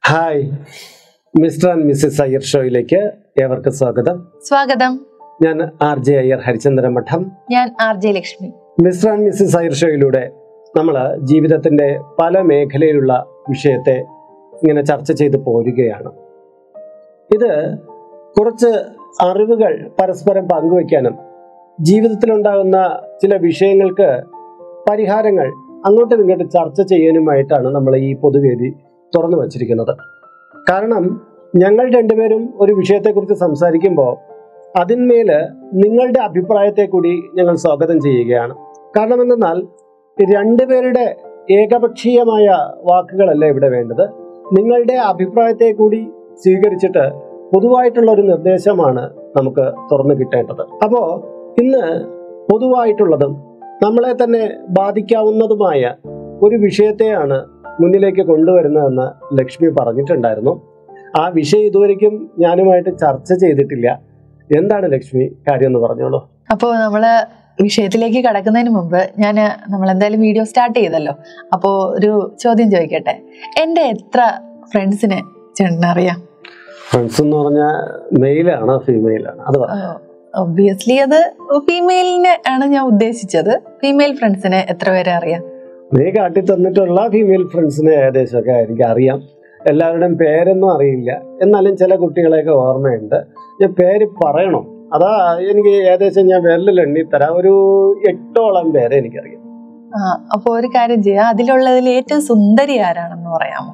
Hi Mr and Mrs Iyer ഷോയിലേക്ക് ഏവർക്കും സ്വാഗതം സ്വാഗതം ഞാൻ ആർ ജെ അയ്യർ ഹരിചന്ദ്ര മഠം ഞാൻ R J Lakshmi Mr and Mrs Iyer ഷോയിലൂടെ നമ്മൾ ജീവിതത്തിന്റെ പല മേഖലയിലുള്ള വിഷയത്തെ ഇങ്ങനെ ചർച്ച ചെയ്ത് പോരുകയാണ് ഇത് കുറച്ച് അറിവുകൾ പരസ്പരം പങ്കുവയ്ക്കാനും ജീവിതത്തിലുണ്ടാകുന്ന ചില വിഷയങ്ങൾക്ക് പരിഹാരങ്ങൾ അങ്ങോട്ടും ഇങ്ങോട്ടും ചർച്ച ചെയ്യാനുമായിട്ടാണ് നമ്മൾ ഈ പൊതുവേദി തുറന്നു വച്ചിരിക്കുന്നത് കാരണം ഞങ്ങൾ രണ്ടുപേരും ഒരു വിഷയത്തെക്കുറിച്ച് സംസാരിക്കുമ്പോൾ അതിന്മേൽ നിങ്ങളുടെ അഭിപ്രായത്തെ കൂടി ഞങ്ങൾ സ്വാഗതം ചെയ്യുകയാണ് കാരണം എന്തെന്നാൽ രണ്ടുപേരുടെ ഏകപക്ഷീയമായ വാക്കുകളല്ല ഇവിടെ വേണ്ടത് നിങ്ങളുടെ അഭിപ്രായത്തെ കൂടി സ്വീകരിച്ചിട്ട് പൊതുവായിട്ടുള്ള ഒരു നിർദ്ദേശമാണ് നമുക്ക് തുറന്നു കിട്ടേണ്ടത് അപ്പോ ഇന്ന് പൊതുവായിട്ടുള്ളതും നമ്മളെ തന്നെ ബാധിക്കാവുന്നതുമായ ഒരു വിഷയത്തെയാണ് മുന്നിലേക്ക് കൊണ്ടുവരുന്നതെന്ന് ലക്ഷ്മി പറഞ്ഞിട്ടുണ്ടായിരുന്നു ആ വിഷയം ഇതുവരെയ്ക്കും ഞാനുമായിട്ട് ചർച്ച ചെയ്തിട്ടില്ല എന്താണ് ലക്ഷ്മി കാര്യം എന്ന് പറഞ്ഞോളൂ അപ്പോൾ നമ്മള് വിഷയത്തിലേക്ക് കടക്കുന്നതിന് മുമ്പ് ഞാൻ നമ്മൾ എന്തായാലും വീഡിയോ സ്റ്റാർട്ട് ചെയ്തല്ലോ അപ്പോൾ ഒരു ചോദ്യം ചോദിക്കട്ടെ എൻ്റെ എത്ര ഫ്രണ്ട്സിനെ ചേട്ടനറിയാം ഫ്രണ്ട്സ് എന്ന് പറഞ്ഞാൽ മെയിലാണോ ഫീമെയിലാണോ അത് പറ ഒബ്വിയസ്ലി അത് ഫീമെയിലിനെ ആണ് ഞാൻ ഉദ്ദേശിച്ചത് ഫീമെയിൽ ഫ്രണ്ട്സിനെ എത്ര പേരെ അറിയാം നീ കാട്ടി തന്നിട്ടുള്ള ഫീമെയിൽ ഫ്രണ്ട്സിനെ ഏകദേശമൊക്കെ എനിക്ക് അറിയാം എല്ലാവരുടെയും പേരൊന്നും അറിയില്ല എന്നാലും ചില കുട്ടികളെയൊക്കെ ഓർമ്മയുണ്ട് ഞാൻ പേര് പറയണം അതാ എനിക്ക് ഏകദേശം ഞാൻ വിരലിൽ എണ്ണി തരാം ഒരു എട്ടോളം പേരെ എനിക്കറിയാം ആ, അപ്പോൾ ഒരു കാര്യം ചെയ്യാം അതിലുള്ളതിൽ ഏറ്റവും സുന്ദരി ആരാണെന്ന് പറയാമോ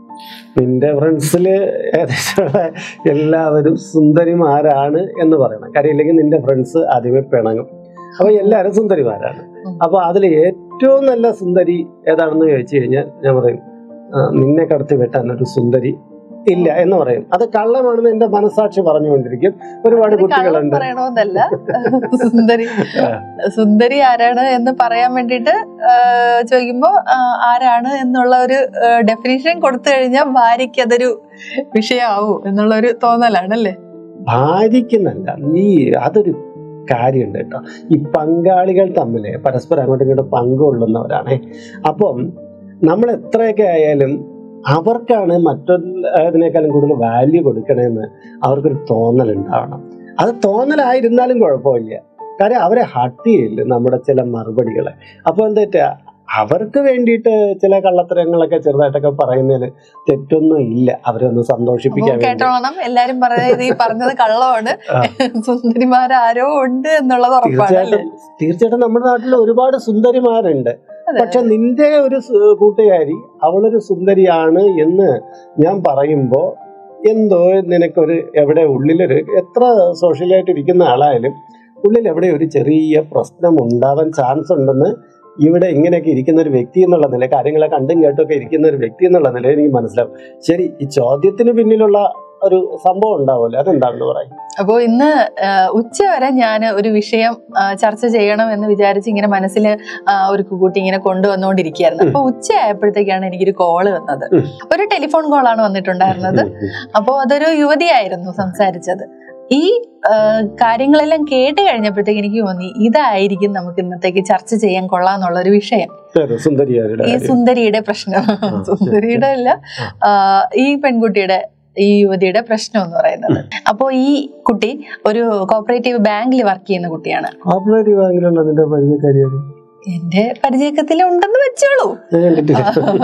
നിന്റെ ഫ്രണ്ട്സില് ഏകദേശം എല്ലാവരും സുന്ദരിമാരാണ് എന്ന് പറയണം കാര്യം ഇല്ലെങ്കിൽ നിന്റെ ഫ്രണ്ട്സ് ആദ്യമേ പിണങ്ങും അപ്പൊ എല്ലാവരും സുന്ദരിമാരാണ് ഉം. അപ്പൊ അതിൽ ഏറ്റവും നല്ല സുന്ദരി ഏതാണെന്ന് ചോദിച്ചു കഴിഞ്ഞാൽ ഞാൻ പറയും "ആ, നിന്നെ കടത്തി വെട്ടാൻ ഒരു സുന്ദരി ഇല്ല എന്ന് പറയും അത് കള്ളമാണെന്ന് എന്റെ മനസാക്ഷി പറഞ്ഞുകൊണ്ടിരിക്കും ഒരുപാട് ഒരു കള്ളം കുട്ടികളുണ്ട് പറയണമെന്നല്ല സുന്ദരി സുന്ദരി ആരാണ് എന്ന് പറയാൻ വേണ്ടിട്ട് ചോദിക്കുമ്പോ ആ, ആരാണ് എന്നുള്ള ഒരു ഡെഫിനിഷൻ കൊടുത്തു കഴിഞ്ഞാൽ ഭാര്യയ്ക്ക് അതൊരു വിഷയമാവും എന്നുള്ള ഒരു തോന്നലാണ് അല്ലേ ഭാര്യയ്ക്കെന്നല്ല നീ അതൊരു കാര്യമുണ്ട് കേട്ടോ ഈ പങ്കാളികൾ തമ്മിൽ പരസ്പരം അങ്ങോട്ടും ഇങ്ങോട്ടും പങ്കുകൊള്ളുന്നവരാണേ അപ്പം നമ്മൾ എത്രയൊക്കെ ആയാലും അവർക്കാണ് മറ്റൊന്നിനേക്കാളും കൂടുതൽ വാല്യൂ കൊടുക്കണമെന്ന് അവർക്കൊരു തോന്നൽ ഉണ്ടാവണം അത് തോന്നലായിരുന്നാലും കുഴപ്പമില്ല കാര്യം അവരെ ഹട്ട് ചെയ്യില്ല നമ്മുടെ ചില മറുപടികളെ അപ്പോൾ എന്താ വെച്ചാ അവർക്ക് വേണ്ടിയിട്ട് ചില കള്ളത്തരങ്ങളൊക്കെ ചെറുതായിട്ടൊക്കെ പറയുന്നതിൽ തെറ്റൊന്നും ഇല്ല അവരെ ഒന്ന് അപ്പൊ സന്തോഷിപ്പിക്കാൻ വേണ്ടി കേട്ടോളണം എല്ലാരും പറയുന്നത് ഈ പറഞ്ഞത് കള്ളമാണ് ആ. സുന്ദരിമാരാരോ ഉണ്ട് എന്നുള്ളത് ഉറപ്പാണ് അല്ലേ തീർച്ചയായിട്ടും തീർച്ചയായിട്ടും നമ്മുടെ നാട്ടിൽ ഒരുപാട് സുന്ദരിമാരുണ്ട് അതെ. പക്ഷെ നിന്റെ ഒരു സു- കൂട്ടുകാരി അവളൊരു സുന്ദരിയാണ് എന്ന് ഞാൻ പറയുമ്പോ എന്തോ നിനക്കൊരു എവിടെ ഉള്ളിലൊരു എത്ര സോഷ്യലായിട്ട് ഇരിക്കുന്ന ആളായാലും ഉള്ളിൽ എവിടെ ഒരു ചെറിയ പ്രശ്നം ഉണ്ടാവാൻ ചാൻസ് ഉണ്ടെന്ന് ഇവിടെ ഇങ്ങനെയൊക്കെ ഇരിക്കുന്ന ഒരു വ്യക്തി എന്നുള്ള നില കാര്യങ്ങളെ കണ്ടും കേട്ടൊക്കെ ഇരിക്കുന്ന ഒരു വ്യക്തി എന്നുള്ള നില എനിക്ക് മനസ്സിലാവും ശരി ഈ ചോദ്യത്തിന് പിന്നിലുള്ള ഒരു സംഭവം ഉണ്ടാവുമല്ലോ അതെന്താണെന്ന് പറയും അപ്പോൾ ഇന്ന് ഉച്ച വരെ ഞാൻ ഒരു വിഷയം ആ, ചർച്ച ചെയ്യണം എന്ന് വിചാരിച്ച് ഇങ്ങനെ മനസ്സിൽ ഒരു കൂട്ടി ഇങ്ങനെ കൊണ്ടുവന്നുകൊണ്ടിരിക്കുകയായിരുന്നു അപ്പൊ ഉച്ചയായപ്പോഴത്തേക്കാണ് എനിക്കൊരു കോള് വന്നത് ഉം. ഒരു ടെലിഫോൺ കോളാണ് വന്നിട്ടുണ്ടായിരുന്നത് അപ്പോൾ അതൊരു യുവതിയായിരുന്നു സംസാരിച്ചത് ഈ ആ, കാര്യങ്ങളെല്ലാം കേട്ട് കഴിഞ്ഞപ്പോഴത്തേക്ക് എനിക്ക് തോന്നി ഇതായിരിക്കും നമുക്ക് ഇന്നത്തേക്ക് ചർച്ച ചെയ്യാൻ കൊള്ളാന്നുള്ള ഒരു വിഷയം അതെ, സുന്ദരിയാരുടെ ഈ കാര്യം. സുന്ദരിയുടെ പ്രശ്നം സുന്ദരിയുടെ അല്ല ആ, ഈ പെൺകുട്ടിയുടെ ഈ യുവതിയുടെ പ്രശ്നം എന്ന് പറയുന്നത് അപ്പോ ഈ കുട്ടി ഒരു കോപ്പറേറ്റീവ് ബാങ്കിൽ വർക്ക് ചെയ്യുന്ന കുട്ടിയാണ് കോപ്പറേറ്റീവ് ബാങ്കിലുള്ള നിന്റെ പരിചയക്കാരിയാണ് എന്റെ പരിചയക്കത്തിൽ ഉണ്ടെന്ന് വെച്ചോളൂ ഞാൻ കണ്ടിട്ടില്ല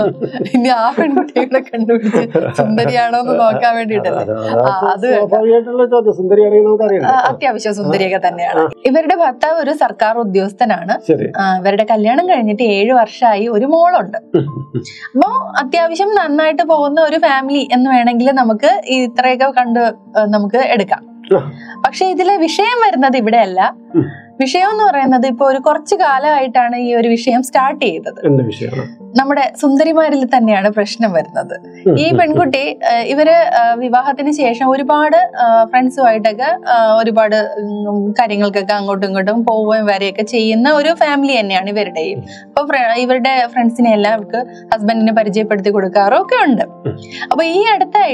ഇനി ആ പെൺകുട്ടിയുടെ കണ്ടുപിടിച്ച് സുന്ദരിയാണോ എന്ന് നോക്കാൻ വേണ്ടിയിട്ടല്ലേ അത് ആ, അത് വേണ്ട. സ്വാഭാവികമായിട്ടുള്ള ചോദ്യം സുന്ദരിയാണെങ്കിൽ നമുക്കറിയാം ആ, അത്യാവശ്യം സുന്ദരിയൊക്കെ തന്നെയാണ് ഇവരുടെ ഭർത്താവ് ഒരു സർക്കാർ ഉദ്യോഗസ്ഥനാണ് ശരി ആ, ഇവരുടെ കല്യാണം കഴിഞ്ഞിട്ട് ഏഴു വർഷമായി ഒരു മോളുണ്ട് അപ്പോ അത്യാവശ്യം നന്നായിട്ട് പോകുന്ന ഒരു ഫാമിലി എന്ന് വേണമെങ്കിൽ നമുക്ക് ഈ ഇത്രയൊക്കെ കണ്ട് ആ, നമുക്ക് എടുക്കാം ആ. പക്ഷെ ഇതിലെ വിഷയം വരുന്നത് ഇവിടെയല്ല ഉം. വിഷയം എന്ന് പറയുന്നത് ഇപ്പൊ ഒരു കുറച്ചു കാലമായിട്ടാണ് ഈ ഒരു വിഷയം സ്റ്റാർട്ട് ചെയ്തത് എന്ത് വിഷയമാണ് നമ്മുടെ സുന്ദരിമാരിൽ തന്നെയാണ് പ്രശ്നം വരുന്നത് ഈ പെൺകുട്ടി ആ, ഇവര് ആ, വിവാഹത്തിന് ശേഷം ഒരുപാട് ഫ്രണ്ട്സുമായിട്ടൊക്കെ ഒരുപാട് ഉം, കാര്യങ്ങൾക്കൊക്കെ അങ്ങോട്ടും ഇങ്ങോട്ടും പോവുകയും വരികയൊക്കെ ചെയ്യുന്ന ഒരു ഫാമിലി തന്നെയാണ് ഇവരുടെയും അപ്പൊ ഫ്ര- ഇവരുടെ ഫ്രണ്ട്സിനെ എല്ലാം അവർക്ക് ഹസ്ബൻഡിനെ പരിചയപ്പെടുത്തി കൊടുക്കാറും ഒക്കെ ഉണ്ട് അപ്പൊ ഈ അടുത്തായിട്ട്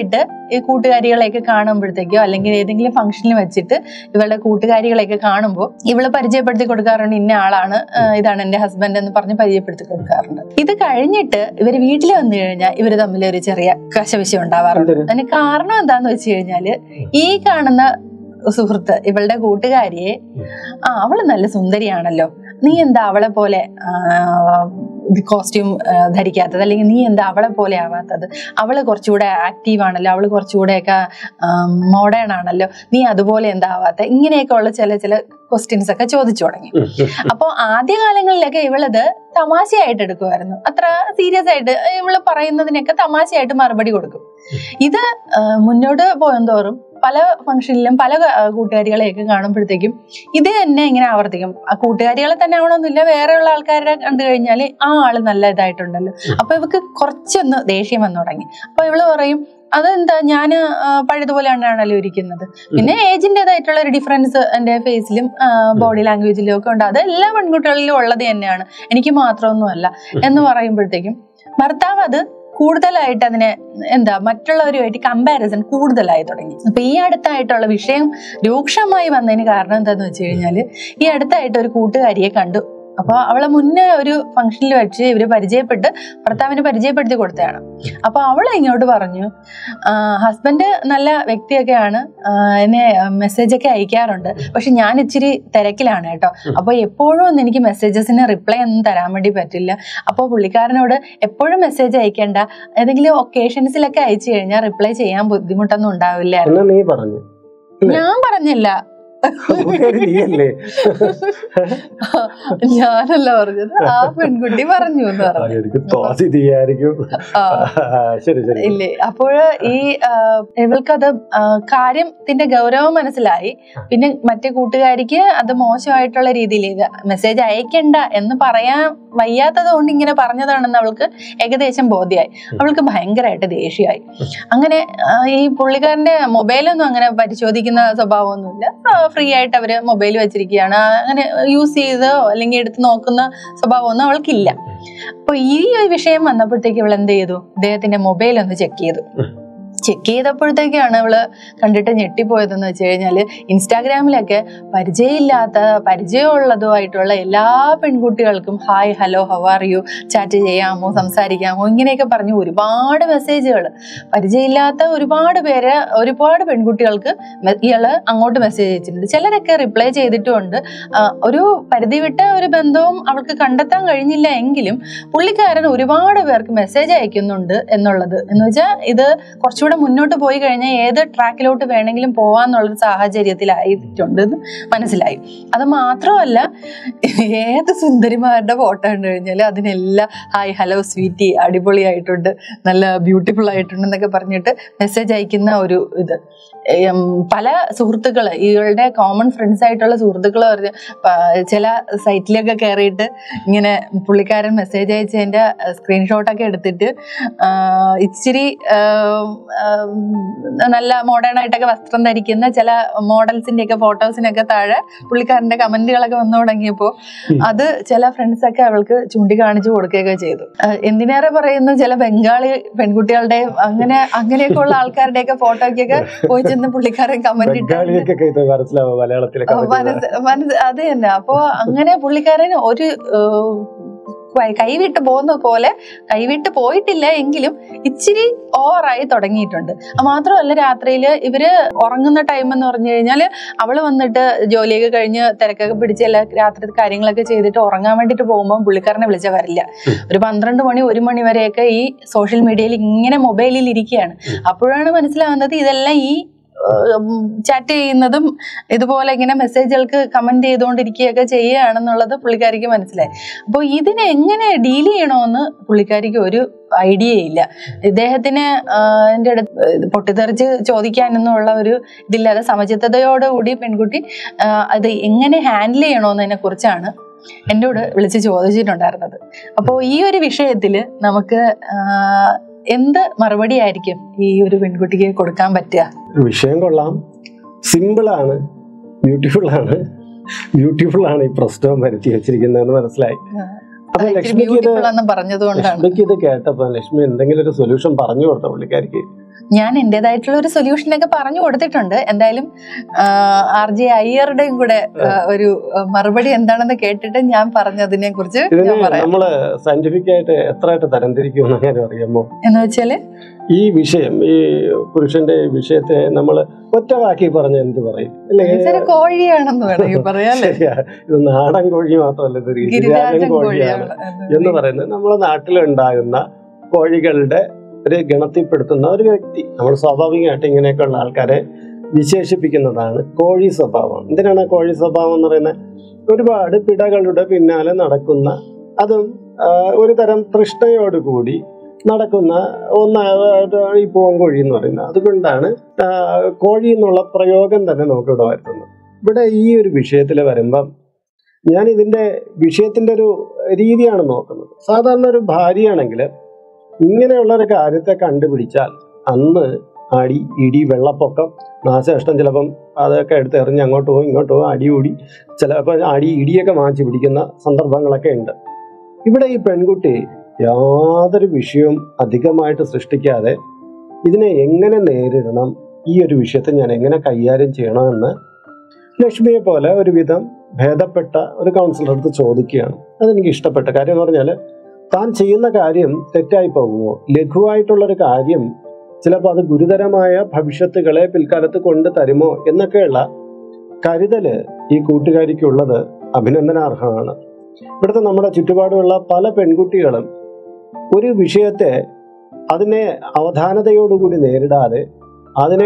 ഈ കൂട്ടുകാരികളെയൊക്കെ കാണുമ്പോഴത്തേക്കോ അല്ലെങ്കിൽ ഏതെങ്കിലും ഫംഗ്ഷനിൽ വെച്ചിട്ട് ഇവളുടെ കൂട്ടുകാരികളെയൊക്കെ കാണുമ്പോൾ ഇവള് പരിചയപ്പെടുത്തി കൊടുക്കാറുണ്ട് ഇന്ന ആളാണ് ആ, ഇതാണ് എന്റെ ഹസ്ബൻഡ് എന്ന് പറഞ്ഞ് പരിചയപ്പെടുത്തി കൊടുക്കാറുണ്ട് ഇത് കഴിഞ്ഞിട്ട് ഇവര് വീട്ടിൽ വന്നു കഴിഞ്ഞാൽ ഇവര് തമ്മിൽ ഒരു ചെറിയ കശവിശ ഉണ്ടാവാറുണ്ട് എന്തിന്? അതിന് കാരണം എന്താന്ന് വെച്ച് കഴിഞ്ഞാല് ഈ കാണുന്ന സുഹൃത്ത് ഇവളുടെ കൂട്ടുകാരിയെ ആ അവള് നല്ല സുന്ദരിയാണല്ലോ നീ എന്താ അവളെ പോലെ കോസ്റ്റ്യൂം ധരിക്കാത്തത് അല്ലെങ്കിൽ നീ എന്താ അവളെ പോലെ ആവാത്തത് അവള് കുറച്ചുകൂടെ ആക്റ്റീവ് ആണല്ലോ അവള് കുറച്ചുകൂടെയൊക്കെ മോഡേൺ ആണല്ലോ നീ അതുപോലെ എന്താ ആവാത്ത ഇങ്ങനെയൊക്കെ ഉള്ള ചില ചില ക്വസ്റ്റ്യൻസ് ഒക്കെ ചോദിച്ചു തുടങ്ങി ഉം, ഉം. അപ്പോൾ ആദ്യകാലങ്ങളിലൊക്കെ ഇവളത് തമാശയായിട്ട് എടുക്കുമായിരുന്നു അത്ര സീരിയസ് ആയിട്ട് ഇവള് പറയുന്നതിനൊക്കെ തമാശയായിട്ട് മറുപടി കൊടുക്കും ഇത് ആ, മുന്നോട്ട് പോയന്തോറും പല ഫംഗ്ഷനിലും പല ആ, കൂട്ടുകാരികളെയൊക്കെ കാണുമ്പോഴത്തേക്കും ഇത് തന്നെ ഇങ്ങനെ ആവർത്തിക്കും ആ കൂട്ടുകാരികളെ തന്നെ ആവണമെന്നില്ല വേറെയുള്ള ആൾക്കാരെ കണ്ടു കഴിഞ്ഞാൽ ആ ആള് നല്ല ഇതായിട്ടുണ്ടല്ലോ അപ്പൊ ഇവക്ക് കുറച്ചൊന്ന് ദേഷ്യം വന്നു തുടങ്ങി അപ്പൊ ഇവള് പറയും അതെന്താ ഞാൻ പഴയതുപോലെ തന്നെയാണല്ലോ ഇരിക്കുന്നത് പിന്നെ ഏജിൻ്റെതായിട്ടുള്ള ഒരു ഡിഫറൻസ് എൻ്റെ ഫേസിലും ബോഡി ലാംഗ്വേജിലും ഒക്കെ ഉണ്ട് അത് എല്ലാ പെൺകുട്ടികളിലും ഉള്ളത് തന്നെയാണ് എനിക്ക് മാത്രമൊന്നുമല്ല എന്ന് പറയുമ്പോഴത്തേക്കും ഭർത്താവ് അത് കൂടുതലായിട്ട് അതിനെ എന്താ മറ്റുള്ളവരുമായിട്ട് കമ്പാരിസൺ കൂടുതലായി തുടങ്ങി അപ്പൊ ഈ അടുത്തായിട്ടുള്ള വിഷയം രൂക്ഷമായി വന്നതിന് കാരണം എന്താന്ന് വെച്ച് കഴിഞ്ഞാല് ഈ അടുത്തായിട്ട് ഒരു കൂട്ടുകാരിയെ കണ്ടു അപ്പൊ അവളെ മുന്നേ ഒരു ഫംഗ്ഷനിൽ വെച്ച് ഇവര് പരിചയപ്പെട്ട് ഭർത്താവിന് പരിചയപ്പെടുത്തി കൊടുത്തതാണ് അപ്പൊ അവൾ ഇങ്ങോട്ട് പറഞ്ഞു ഹസ്ബൻഡ് നല്ല വ്യക്തിയൊക്കെയാണ് ആ, എന്നെ മെസ്സേജ് ഒക്കെ അയക്കാറുണ്ട് പക്ഷെ ഞാൻ ഇച്ചിരി തിരക്കിലാണ് കേട്ടോ അപ്പൊ എപ്പോഴും ഒന്നും എനിക്ക് മെസ്സേജസിന് റിപ്ലൈ ഒന്നും തരാൻ വേണ്ടി പറ്റില്ല അപ്പോൾ പുള്ളിക്കാരനോട് എപ്പോഴും മെസ്സേജ് അയക്കേണ്ട ഏതെങ്കിലും ഒക്കേഷൻസിലൊക്കെ അയച്ചു കഴിഞ്ഞാൽ റിപ്ലൈ ചെയ്യാൻ ബുദ്ധിമുട്ടൊന്നും ഉണ്ടാവില്ല എന്നാ നീ പറഞ്ഞു ഞാൻ പറഞ്ഞില്ല കൂട്ടുകാരി നീയല്ലേ ഞാനല്ല പറഞ്ഞത് ആ പെൺകുട്ടി പറഞ്ഞു എന്ന് ആ, പറഞ്ഞു എനിക്ക് തോന്നി നീയായിരിക്കും ആ ശരി ശരി ഇല്ലേ അപ്പോൾ ഈ ആ, ഇവൾക്കത് ആ, കാര്യത്തിന്റെ ഗൗരവം മനസ്സിലായി പിന്നെ മറ്റേ കൂട്ടുകാരിക്ക് അത് മോശമായിട്ടുള്ള രീതിയിൽ മെസ്സേജ് അയക്കണ്ട എന്ന് പറയാൻ വയ്യാത്തത് കൊണ്ട് ഇങ്ങനെ പറഞ്ഞതാണെന്ന് അവൾക്ക് ഏകദേശം ബോധ്യമായി അവൾക്ക് ഭയങ്കരമായിട്ട് ദേഷ്യമായി അങ്ങനെ ആ, ഈ പുള്ളിക്കാരന്റെ മൊബൈലൊന്നും അങ്ങനെ പരിശോധിക്കുന്ന സ്വഭാവമൊന്നുമില്ല ഫ്രീ ആയിട്ട് അവര് മൊബൈൽ വെച്ചിരിക്കുകയാണ് ആ, അങ്ങനെ യൂസ് ചെയ്തോ അല്ലെങ്കിൽ എടുത്ത് നോക്കുന്ന സ്വഭാവമൊന്നും അവൾക്കില്ല അപ്പൊ ഈ ഒരു വിഷയം വന്നപ്പോഴത്തേക്ക് ഇവൾ എന്ത് ചെയ്തു ഇദ്ദേഹത്തിന്റെ മൊബൈൽ ഒന്ന് ചെക്ക് ചെയ്തു ചെക്ക് ചെയ്തപ്പോഴത്തേക്കാണ് അവള് കണ്ടിട്ട് ഞെട്ടിപ്പോയതെന്ന് വെച്ച് കഴിഞ്ഞാല് ഇൻസ്റ്റാഗ്രാമിലൊക്കെ പരിചയമില്ലാത്ത പരിചയമുള്ളതുമായിട്ടുള്ള എല്ലാ പെൺകുട്ടികൾക്കും hi hello how are you chat ചെയ്യാമോ സംസാരിക്കാമോ ഇങ്ങനെയൊക്കെ പറഞ്ഞു ഒരുപാട് മെസ്സേജുകൾ പരിചയമില്ലാത്ത ഒരുപാട് പേര് ഒരുപാട് പെൺകുട്ടികൾക്ക് മെ- ഇയാള് അങ്ങോട്ട് മെസ്സേജ് അയച്ചിട്ടുണ്ട് ചിലരൊക്കെ റിപ്ലൈ ചെയ്തിട്ടുമുണ്ട് ആ, ഒരു പരിധി വിട്ട ഒരു ബന്ധവും അവൾക്ക് കണ്ടെത്താൻ കഴിഞ്ഞില്ല എങ്കിലും പുള്ളിക്കാരൻ ഒരുപാട് പേർക്ക് മെസ്സേജ് അയക്കുന്നുണ്ട് എന്നുള്ളത് എന്ന് വെച്ചാൽ ഇത് കുറച്ചുകൂടെ മുന്നോട്ട് പോയി കഴിഞ്ഞാൽ ഏത് ട്രാക്കിലോട്ട് വേണമെങ്കിലും പോവാന്നുള്ളൊരു സാഹചര്യത്തിലായിട്ടുണ്ട് എന്ന് മനസ്സിലായി അത് മാത്രമല്ല ഏത് സുന്ദരിമാരുടെ ഫോട്ടോ കണ്ടു കഴിഞ്ഞാൽ അതിനെല്ലാം ഹായ് ഹലോ സ്വീറ്റി അടിപൊളിയായിട്ടുണ്ട് നല്ല ബ്യൂട്ടിഫുൾ ആയിട്ടുണ്ട് എന്നൊക്കെ പറഞ്ഞിട്ട് മെസ്സേജ് അയക്കുന്ന ഒരു ഇത് ഉം, പല സുഹൃത്തുക്കൾ ഇവളുടെ കോമൺ ഫ്രണ്ട്സ് ആയിട്ടുള്ള സുഹൃത്തുക്കൾ പറഞ്ഞ് പ- ചില സൈറ്റിലൊക്കെ കയറിയിട്ട് ഇങ്ങനെ പുള്ളിക്കാരൻ മെസ്സേജ് അയച്ചതിന്റെ സ്ക്രീൻഷോട്ടൊക്കെ എടുത്തിട്ട് ആ, ഇച്ചിരി ആ, ആ, നല്ല മോഡേൺ ആയിട്ടൊക്കെ വസ്ത്രം ധരിക്കുന്ന ചില മോഡൽസിന്റെ ഒക്കെ ഫോട്ടോസിനൊക്കെ താഴെ പുള്ളിക്കാരന്റെ കമന്റുകളൊക്കെ വന്നു തുടങ്ങിയപ്പോൾ അത് ചില ഫ്രണ്ട്സ് ഒക്കെ അവൾക്ക് ചൂണ്ടിക്കാണിച്ചു കൊടുക്കുകയൊക്കെ ചെയ്തു ആ, എന്തിനേറെ പറയുന്നു ചില ബംഗാളി പെൺകുട്ടികളുടെയും അങ്ങനെ അങ്ങനെയൊക്കെ ഉള്ള ആൾക്കാരുടെയൊക്കെ ഫോട്ടോയ്ക്കൊക്കെ പോയി ചെന്ന് പുള്ളിക്കാരൻ കമന്റ് ഇട്ടു ബംഗാളികൾക്കൊക്കെ ഇത് മനസ്സിലാവും മലയാളത്തിലൊക്കെ മനസ്സ് മനസ്സ് അത് തന്നെ അപ്പോ അങ്ങനെ പുള്ളിക്കാരൻ ഒരു ഏഹ്, കൈ- കൈവിട്ട് പോകുന്ന പോലെ കൈവിട്ട് പോയിട്ടില്ല എങ്കിലും ഇച്ചിരി ഓവറായി തുടങ്ങിയിട്ടുണ്ട് അത് മാത്രമല്ല രാത്രിയിൽ ഇവര് ഉറങ്ങുന്ന ടൈം എന്ന് പറഞ്ഞു കഴിഞ്ഞാൽ അവള് വന്നിട്ട് ജോലിയൊക്കെ കഴിഞ്ഞ് തിരക്കൊക്കെ പിടിച്ച് എല്ലാ രാത്രി കാര്യങ്ങളൊക്കെ ചെയ്തിട്ട് ഉറങ്ങാൻ വേണ്ടിയിട്ട് പോകുമ്പോൾ പുള്ളിക്കാരനെ വിളിച്ചാൽ വരില്ല ഒരു പന്ത്രണ്ട് മണി ഒരു മണി വരെയൊക്കെ ഈ സോഷ്യൽ മീഡിയയിൽ ഇങ്ങനെ മൊബൈലിൽ ഇരിക്കുകയാണ് അപ്പോഴാണ് മനസ്സിലാവുന്നത് ഇതെല്ലാം ഈ ചാറ്റ് ചെയ്യുന്നതും ഇതുപോലെ ഇങ്ങനെ മെസ്സേജുകൾക്ക് കമന്റ് ചെയ്തുകൊണ്ടിരിക്കുകയൊക്കെ ചെയ്യുകയാണെന്നുള്ളത് പുള്ളിക്കാരിക്ക് മനസ്സിലായി അപ്പോൾ ഇതിനെ എങ്ങനെ ഡീൽ ചെയ്യണമെന്ന് പുള്ളിക്കാരിക്ക് ഒരു ഐഡിയ ഇല്ല ഇദ്ദേഹത്തിന് ആഹ് എൻ്റെ അടുത്ത് ഇത് പൊട്ടിത്തെറിച്ച് ചോദിക്കാനൊന്നുള്ള ഒരു ഇതില്ലാതെ സമചിത്തതയോടുകൂടി പെൺകുട്ടി ആഹ് അത് എങ്ങനെ ഹാൻഡിൽ ചെയ്യണമെന്നതിനെ കുറിച്ചാണ് എന്നോട് വിളിച്ച് ചോദിച്ചിട്ടുണ്ടായിരുന്നത് അപ്പോൾ ഈ ഒരു വിഷയത്തിൽ നമുക്ക് ആഹ് എന്ത് മറുപടി ആയിരിക്കും ഈ ഒരു പെൺകുട്ടിക്ക് കൊടുക്കാൻ പറ്റുക വിഷയം കൊള്ളാം സിമ്പിളാണ് ബ്യൂട്ടിഫുൾ ആണ് ബ്യൂട്ടിഫുൾ ആണ് ഈ പ്രശ്നവും വരുത്തി വെച്ചിരിക്കുന്നതെന്ന് മനസ്സിലായി അപ്പൊ ലക്ഷ്മിക്ക് ഇത് ബ്യൂട്ടിഫുൾ എന്ന് പറഞ്ഞത് കൊണ്ടാണ് ലക്ഷ്മിക്ക് ഇത് കേട്ടപ്പോ ലക്ഷ്മി എന്തെങ്കിലും ഒരു സൊല്യൂഷൻ പറഞ്ഞു കൊടുത്ത പുള്ളിക്കാരിക്ക് ഞാൻ എന്റേതായിട്ടുള്ള ഒരു സൊല്യൂഷൻ ഒക്കെ പറഞ്ഞു കൊടുത്തിട്ടുണ്ട് എന്തായാലും ആർ ജെ അയ്യറുടെയും കൂടെ ആ, ഒരു ആ, മറുപടി എന്താണെന്ന് കേട്ടിട്ട് ഞാൻ പറഞ്ഞതിനെ കുറിച്ച് ഇതിനെ ഞാൻ പറയാം നമ്മള് സയന്റിഫിക് ആയിട്ട് എത്രയായിട്ട് തരംതിരിക്കുമെന്ന് ഞാൻ അറിയാമോ എന്ന് വെച്ചാല് ഈ വിഷയം ഈ പുരുഷന്റെ വിഷയത്തെ നമ്മൾ ഒറ്റ വാക്കി പറഞ്ഞ എന്ത് പറയും അല്ലേ ഇതൊരു കോഴിയാണെന്ന് വേണമെങ്കിൽ പറയാം അല്ലേ ശരിയാ ഇത് നാടൻ കോഴി മാത്രമല്ല ഇത് ഗിരിരാജൻ ഗിരിരാജൻ കോഴിയാണ് കോഴിയാണ് എന്ന് പറയുന്നത് നമ്മുടെ നാട്ടിലുണ്ടാകുന്ന കോഴികളുടെ ഒരു ഗണത്തിൽപ്പെടുത്തുന്ന ഒരു വ്യക്തി നമ്മൾ സ്വാഭാവികമായിട്ട് ഇങ്ങനെയൊക്കെയുള്ള ആൾക്കാരെ വിശേഷിപ്പിക്കുന്നതാണ് കോഴി സ്വഭാവം എന്തിനാണ് കോഴി സ്വഭാവം എന്ന് പറയുന്നത് ഒരുപാട് പിടകളുടെ പിന്നാലെ നടക്കുന്ന അതും ആ, ഒരു തരം തൃഷ്ണയോടുകൂടി നടക്കുന്ന ഒന്ന് ഈ പൂവൻകോഴി എന്ന് പറയുന്നത് അതുകൊണ്ടാണ് ആ, കോഴി എന്നുള്ള പ്രയോഗം തന്നെ നമുക്ക് ഇവിടെ വരുത്തുന്നത് ഇവിടെ ഈ ഒരു വിഷയത്തിൽ വരുമ്പം ഞാൻ ഇതിന്റെ വിഷയത്തിന്റെ ഒരു രീതിയാണ് നോക്കുന്നത് സാധാരണ ഒരു ഭാര്യയാണെങ്കിൽ ഇങ്ങനെയുള്ള ഒരു കാര്യത്തെ കണ്ടുപിടിച്ചാൽ അന്ന് അടി ഇടി വെള്ളപ്പൊക്കം നാശനഷ്ടം ചിലപ്പം അതൊക്കെ എടുത്ത് എറിഞ്ഞ് അങ്ങോട്ട് പോകും ഇങ്ങോട്ട് പോകും അടി കൂടി ചിലപ്പോൾ അടി ഇടിയൊക്കെ മാറ്റി പിടിക്കുന്ന സന്ദർഭങ്ങളൊക്കെ ഉണ്ട് ഇവിടെ ഈ പെൺകുട്ടി യാതൊരു വിഷയവും അധികമായിട്ട് സൃഷ്ടിക്കാതെ ഇതിനെ എങ്ങനെ നേരിടണം ഈ ഒരു വിഷയത്തെ ഞാൻ എങ്ങനെ കൈകാര്യം ചെയ്യണമെന്ന് ലക്ഷ്മിയെ പോലെ ഒരുവിധം ഭേദപ്പെട്ട ഒരു കൗൺസിലർ അടുത്ത് ചോദിക്കുകയാണ് അതെനിക്ക് ഇഷ്ടപ്പെട്ട കാര്യം എന്ന് പറഞ്ഞാൽ താൻ ചെയ്യുന്ന കാര്യം തെറ്റായി പോകുമോ ലഘുവായിട്ടുള്ളൊരു കാര്യം ചിലപ്പോൾ അത് ഗുരുതരമായ ഭവിഷ്യത്തുകളെ പിൽക്കാലത്ത് കൊണ്ട് തരുമോ എന്നൊക്കെയുള്ള കരുതല് ഈ കൂട്ടുകാരിക്കുള്ളത് അഭിനന്ദനാർഹമാണ് ഇവിടുത്തെ നമ്മുടെ ചുറ്റുപാടുമുള്ള പല പെൺകുട്ടികളും ഒരു വിഷയത്തെ അതിനെ അവധാനതയോടുകൂടി നേരിടാതെ അതിനെ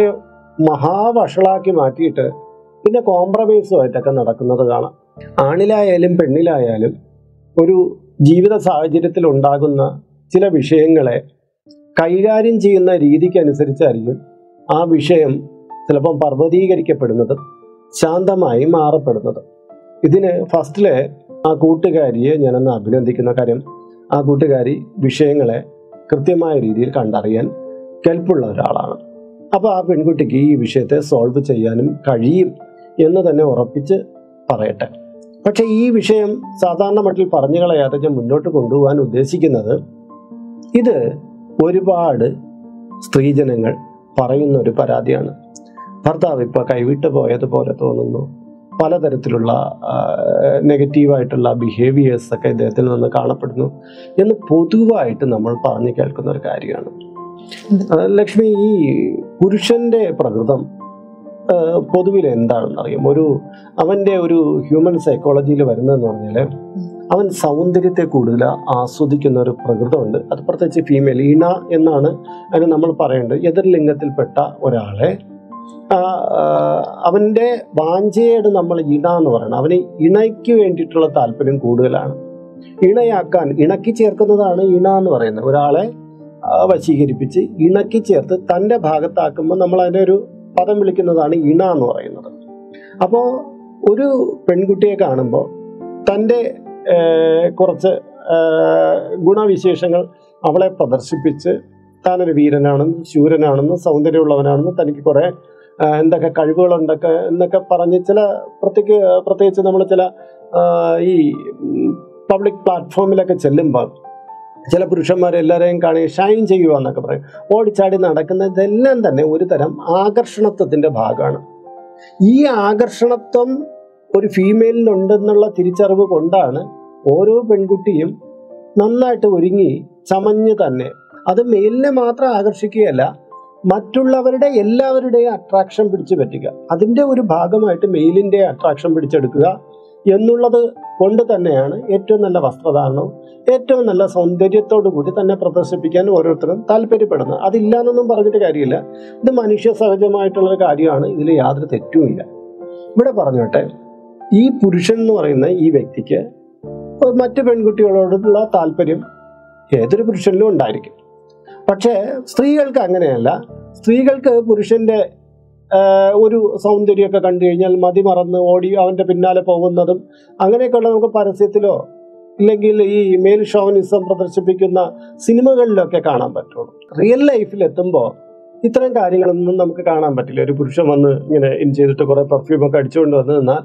മഹാവഷളാക്കി മാറ്റിയിട്ട് പിന്നെ കോംപ്രമൈസുമായിട്ടൊക്കെ നടക്കുന്നത് കാണാം ആണിലായാലും പെണ്ണിലായാലും ഒരു ജീവിത സാഹചര്യത്തിൽ ഉണ്ടാകുന്ന ചില വിഷയങ്ങളെ കൈകാര്യം ചെയ്യുന്ന രീതിക്കനുസരിച്ചായിരിക്കും ആ വിഷയം ചിലപ്പം പർവ്വതീകരിക്കപ്പെടുന്നതും ശാന്തമായി മാറപ്പെടുന്നത് ഇതിന് ഫസ്റ്റിലെ ആ കൂട്ടുകാരിയെ ഞാനൊന്ന് അഭിനന്ദിക്കുന്ന കാര്യം ആ കൂട്ടുകാരി വിഷയങ്ങളെ കൃത്യമായ രീതിയിൽ കണ്ടറിയാൻ കെൽപ്പുള്ള ഒരാളാണ് അപ്പോൾ ആ പെൺകുട്ടിക്ക് ഈ വിഷയത്തെ സോൾവ് ചെയ്യാനും കഴിയും എന്ന് തന്നെ ഉറപ്പിച്ച് പറയട്ടെ പക്ഷെ ഈ വിഷയം സാധാരണ മട്ടിൽ പറഞ്ഞു കളയാതെ ഞാൻ മുന്നോട്ട് കൊണ്ടുപോകാൻ ഉദ്ദേശിക്കുന്നത് ഇത് ഒരുപാട് സ്ത്രീജനങ്ങൾ പറയുന്ന ഒരു പരാതിയാണ് ഭർത്താവ് ഇപ്പൊ കൈവിട്ട് പോയതുപോലെ തോന്നുന്നു പലതരത്തിലുള്ള നെഗറ്റീവായിട്ടുള്ള ബിഹേവിയേഴ്സ് ഒക്കെ ഇദ്ദേഹത്തിൽ നിന്ന് കാണപ്പെടുന്നു എന്ന് പൊതുവായിട്ട് നമ്മൾ പറഞ്ഞു കേൾക്കുന്ന ഒരു കാര്യമാണ് ആ, ലക്ഷ്മി ഈ പുരുഷന്റെ പ്രകൃതം ആ, പൊതുവിൽ എന്താണെന്ന് അറിയാം ഒരു അവന്റെ ഒരു ഹ്യൂമൻ സൈക്കോളജിയിൽ വരുന്നതെന്ന് പറഞ്ഞാൽ അവൻ സൗന്ദര്യത്തെ കൂടുതൽ ആസ്വദിക്കുന്ന ഒരു പ്രകൃതമുണ്ട് അത് പ്രത്യേകിച്ച് ഫീമെയിൽ ഇണ എന്നാണ് അതിന് നമ്മൾ പറയേണ്ടത് എതിർ ലിംഗത്തിൽപ്പെട്ട ഒരാളെ ആ, ആ, അവന്റെ വാഞ്ചയോട് നമ്മൾ ഇണ എന്ന് പറയണം അവന് ഇണയ്ക്ക് വേണ്ടിയിട്ടുള്ള താല്പര്യം കൂടുതലാണ് ഇണയാക്കാൻ ഇണക്കി ചേർക്കുന്നതാണ് ഇണ എന്ന് പറയുന്നത് ഒരാളെ ആ, വശീകരിപ്പിച്ച് ഇണക്കി ചേർത്ത് തൻ്റെ ഭാഗത്താക്കുമ്പോൾ നമ്മൾ അതിൻ്റെ ഒരു പദം വിളിക്കുന്നതാണ് ഇണ എന്ന് പറയുന്നത് അപ്പോൾ ഒരു പെൺകുട്ടിയെ കാണുമ്പോൾ തൻ്റെ ഏഹ്, കുറച്ച് ഏഹ്, ഗുണവിശേഷങ്ങൾ അവളെ പ്രദർശിപ്പിച്ച് താനൊരു വീരനാണെന്ന് ശൂരനാണെന്ന് സൗന്ദര്യമുള്ളവനാണെന്ന് തനിക്ക് കുറേ ആ, എന്തൊക്കെ കഴിവുകളുണ്ടൊക്കെ എന്നൊക്കെ പറഞ്ഞ് ചില പ്രത്യേക പ്രത്യേകിച്ച് നമ്മൾ ചില ആ, ഈ പബ്ലിക് പ്ലാറ്റ്ഫോമിലൊക്കെ ചെല്ലുമ്പോൾ ചില പുരുഷന്മാരെ എല്ലാവരെയും കാണി ഷൈൻ ചെയ്യുക എന്നൊക്കെ പറയും ഓടിച്ചാടി നടക്കുന്നതെല്ലാം തന്നെ ഒരു തരം ആകർഷണത്വത്തിന്റെ ഭാഗമാണ് ഈ ആകർഷണത്വം ഒരു ഫീമെയിലിനുണ്ടെന്നുള്ള തിരിച്ചറിവ് കൊണ്ടാണ് ഓരോ പെൺകുട്ടിയും നന്നായിട്ട് ഒരുങ്ങി ചമഞ്ഞ് തന്നെ അത് മെയിലിനെ മാത്രം ആകർഷിക്കുകയല്ല മറ്റുള്ളവരുടെ എല്ലാവരുടെയും അട്രാക്ഷൻ പിടിച്ചു പറ്റുക അതിൻ്റെ ഒരു ഭാഗമായിട്ട് മെയിലിൻ്റെ അട്രാക്ഷൻ പിടിച്ചെടുക്കുക എന്നുള്ളത് കൊണ്ട് തന്നെയാണ് ഏറ്റവും നല്ല വസ്ത്രധാരണവും ഏറ്റവും നല്ല സൗന്ദര്യത്തോടു കൂടി തന്നെ പ്രദർശിപ്പിക്കാൻ ഓരോരുത്തരും താല്പര്യപ്പെടുന്നത് അതില്ലാന്നൊന്നും പറഞ്ഞിട്ട് കാര്യമില്ല ഇത് മനുഷ്യ സഹജമായിട്ടുള്ളൊരു കാര്യമാണ് ഇതിൽ യാതൊരു തെറ്റുമില്ല ഇവിടെ പറഞ്ഞോട്ടെ ഈ പുരുഷൻ എന്ന് പറയുന്ന ഈ വ്യക്തിക്ക് മറ്റു പെൺകുട്ടികളോടുള്ള താല്പര്യം ഏതൊരു പുരുഷനിലും ഉണ്ടായിരിക്കും പക്ഷേ സ്ത്രീകൾക്ക് അങ്ങനെയല്ല സ്ത്രീകൾക്ക് പുരുഷന്റെ ആ, ഒരു സൗന്ദര്യമൊക്കെ കണ്ടു കഴിഞ്ഞാൽ മതി മറന്ന് ഓടി അവന്റെ പിന്നാലെ പോകുന്നതും അങ്ങനെയൊക്കെയുള്ള നമുക്ക് പരസ്യത്തിലോ ഇല്ലെങ്കിൽ ഈ മെയിൽ ഷോവനിസം പ്രദർശിപ്പിക്കുന്ന സിനിമകളിലൊക്കെ കാണാൻ പറ്റുള്ളൂ റിയൽ ലൈഫിൽ എത്തുമ്പോൾ ഇത്തരം കാര്യങ്ങളൊന്നും നമുക്ക് കാണാൻ പറ്റില്ല ഒരു പുരുഷൻ വന്ന് ഇങ്ങനെ ഇൻ ചെയ്തിട്ട് കുറെ പെർഫ്യൂം ഒക്കെ അടിച്ചുകൊണ്ട് വന്ന് നിന്നാൽ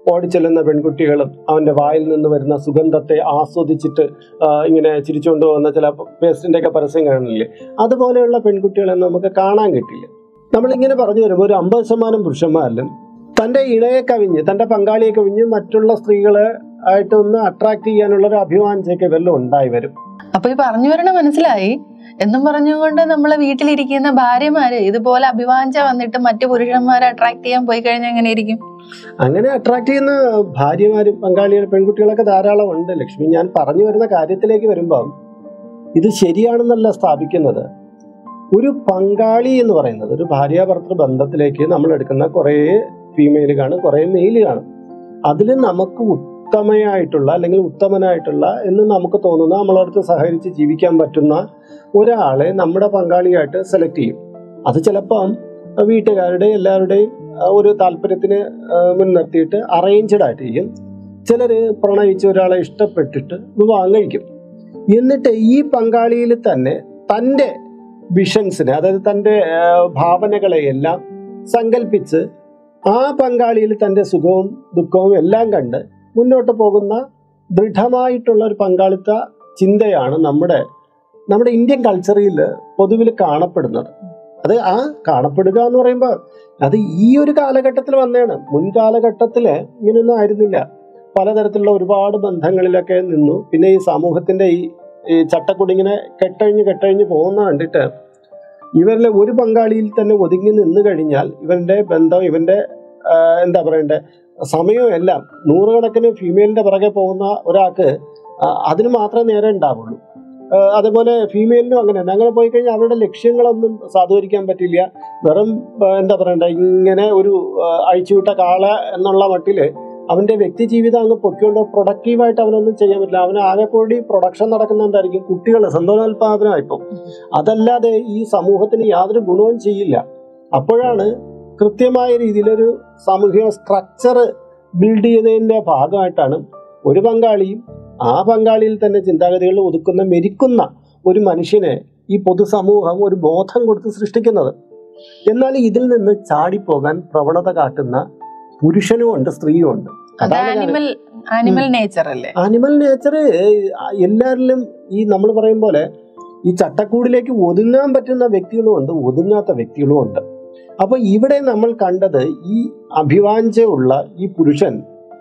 ഓടിച്ചെല്ലുന്ന പെൺകുട്ടികളും അവന്റെ വായിൽ നിന്ന് വരുന്ന സുഗന്ധത്തെ ആസ്വദിച്ചിട്ട് ആ, ഇങ്ങനെ ചിരിച്ചുകൊണ്ട് പോകുന്ന ചില പേസ്റ്റിന്റെ ഒക്കെ പരസ്യം കാണില്ലേ അതുപോലെയുള്ള പെൺകുട്ടികളെ നമുക്ക് കാണാൻ കിട്ടില്ല നമ്മളിങ്ങനെ പറഞ്ഞു വരുമ്പോൾ ഒരു അമ്പത് ശതമാനം പുരുഷന്മാരിലും തന്റെ ഇണയെ കവിഞ്ഞ് തന്റെ പങ്കാളിയെ കവിഞ്ഞ് മറ്റുള്ള സ്ത്രീകളെ ആയിട്ട് ഒന്ന് അട്രാക്ട് ചെയ്യാനുള്ള ഒരു അഭിമാനിച്ചൊക്കെ വല്ലതും ഉണ്ടായി വരും അപ്പൊ ഈ പറഞ്ഞു വരണ മനസ്സിലായി എന്നും പറഞ്ഞുകൊണ്ട് നമ്മളെ വീട്ടിലിരിക്കുന്ന ഭാര്യമാര് ഇതുപോലെ അഭിവാഞ്ച വന്നിട്ട് മറ്റു പുരുഷന്മാരെ അട്രാക്ട് ചെയ്യാൻ പോയി കഴിഞ്ഞാൽ എങ്ങനെ ഇരിക്കും അങ്ങനെ അട്രാക്ട് ചെയ്യുന്ന ഭാര്യമാരും പങ്കാളികൾ പെൺകുട്ടികളൊക്കെ ധാരാളം ഉണ്ട് ലക്ഷ്മി ഞാൻ പറഞ്ഞു വരുന്ന കാര്യത്തിലേക്ക് വരുമ്പം ഇത് ശരിയാണെന്നല്ല സ്ഥാപിക്കുന്നത് ഒരു പങ്കാളി എന്ന് പറയുന്നത് ഒരു ഭാര്യ ഭർത്തൃ ബന്ധത്തിലേക്ക് നമ്മൾ എടുക്കുന്ന കുറേ ഫീമെയിൽ കാണും കുറേ മെയിൽ കാണും അതിൽ നമുക്ക് ഉത്തമയായിട്ടുള്ള അല്ലെങ്കിൽ ഉത്തമനായിട്ടുള്ള എന്ന് നമുക്ക് തോന്നുന്ന നമ്മളടുത്ത് സഹകരിച്ച് ജീവിക്കാൻ പറ്റുന്ന ഒരാളെ നമ്മുടെ പങ്കാളിയായിട്ട് സെലക്ട് ചെയ്യും അത് ചിലപ്പം വീട്ടുകാരുടെ എല്ലാവരുടെയും ആ, ഒരു താല്പര്യത്തിന് ആ, മുൻനിർത്തിയിട്ട് അറേഞ്ച്ഡ് ആയിട്ട് ചെയ്യും ചിലര് പ്രണയിച്ച് ഒരാളെ ഇഷ്ടപ്പെട്ടിട്ട് വിവാഹം കഴിക്കും എന്നിട്ട് ഈ പങ്കാളിയിൽ തന്നെ തൻ്റെ വിഷൻസിനെ അതായത് തൻ്റെ ആ, ഭാവനകളെ എല്ലാം സങ്കല്പിച്ച് ആ പങ്കാളിയിൽ തൻ്റെ സുഖവും ദുഃഖവും എല്ലാം കണ്ട് മുന്നോട്ട് പോകുന്ന ദൃഢമായിട്ടുള്ള ഒരു പങ്കാളിത്ത ചിന്തയാണ് നമ്മുടെ നമ്മുടെ ഇന്ത്യൻ കൾച്ചറിൽ പൊതുവിൽ കാണപ്പെടുന്നത് അത് ആ കാണപ്പെടുക എന്ന് പറയുമ്പോൾ അത് ഈ ഒരു കാലഘട്ടത്തിൽ വന്നതാണ് മുൻകാലഘട്ടത്തിൽ ഇങ്ങനെയൊന്നും ആയിരുന്നില്ല പലതരത്തിലുള്ള ഒരുപാട് ബന്ധങ്ങളിലൊക്കെ നിന്നു പിന്നെ ഈ സമൂഹത്തിന്റെ ഈ ഈ ചട്ടക്കൂടി ഇങ്ങനെ കെട്ടഴിഞ്ഞ് കെട്ടഴിഞ്ഞ് പോകുന്ന കണ്ടിട്ട് ഇവരിലെ ഒരു പങ്കാളിയിൽ തന്നെ ഒതുങ്ങി നിന്ന് കഴിഞ്ഞാൽ ഇവന്റെ ബന്ധം ഇവന്റെ ആ, എന്താ പറയണ്ടേ സമയവും എല്ലാം നൂറുകണക്കിന് ഫീമെയിലിന്റെ പിറകെ പോകുന്ന ഒരാൾക്ക് ആ, അതിന് മാത്രമേ നേരെ ഉണ്ടാവുള്ളൂ ആ, അതുപോലെ ഫീമെയിലിനും അങ്ങനെ തന്നെ അങ്ങനെ പോയി കഴിഞ്ഞാൽ അവരുടെ ലക്ഷ്യങ്ങളൊന്നും സാധൂകരിക്കാൻ പറ്റില്ല വെറും ആ, എന്താ പറയണ്ടേ ഇങ്ങനെ ഒരു ആ, അഴിച്ചുവിട്ട കാള എന്നുള്ള മട്ടില് അവന്റെ വ്യക്തി ജീവിതം അങ്ങ് പൊക്കിക്കൊണ്ട് പ്രൊഡക്റ്റീവായിട്ട് അവനൊന്നും ചെയ്യാൻ പറ്റില്ല അവന് ആകെ കൂടി പ്രൊഡക്ഷൻ നടക്കുന്ന എന്തായിരിക്കും കുട്ടികൾ സന്തോഷോൽപാദനമായിപ്പോ അതല്ലാതെ ഈ സമൂഹത്തിന് യാതൊരു ഗുണവും ചെയ്യില്ല അപ്പോഴാണ് കൃത്യമായ രീതിയിലൊരു സാമൂഹിക സ്ട്രക്ചർ ബിൽഡ് ചെയ്യുന്നതിന്റെ ഭാഗമായിട്ടാണ് ഒരു പങ്കാളിയും ആ പങ്കാളിയിൽ തന്നെ ചിന്താഗതികൾ ഒതുക്കുന്ന മെരിക്കുന്ന ഒരു മനുഷ്യനെ ഈ പൊതുസമൂഹം ഒരു ബോധം കൊടുത്ത് സൃഷ്ടിക്കുന്നത് എന്നാൽ ഇതിൽ നിന്ന് ചാടിപ്പോകാൻ പ്രവണത കാട്ടുന്ന പുരുഷനും ഉണ്ട് സ്ത്രീയും ഉണ്ട് അത് അതാണ് കാര്യം. ആനിമൽ ആനിമൽ നേച്ചർ അല്ലേ ആനിമൽ നേച്ചർ എല്ലാവരിലും ഈ നമ്മൾ പറയും പോലെ ഈ ചട്ടക്കൂടിലേക്ക് ഒതുങ്ങാൻ പറ്റുന്ന വ്യക്തികളും ഉണ്ട് ഒതുങ്ങാത്ത വ്യക്തികളും ഉണ്ട് അപ്പൊ ഇവിടെ നമ്മൾ കണ്ടത് ഈ അഭിവാഞ്ചയുള്ള ഈ പുരുഷൻ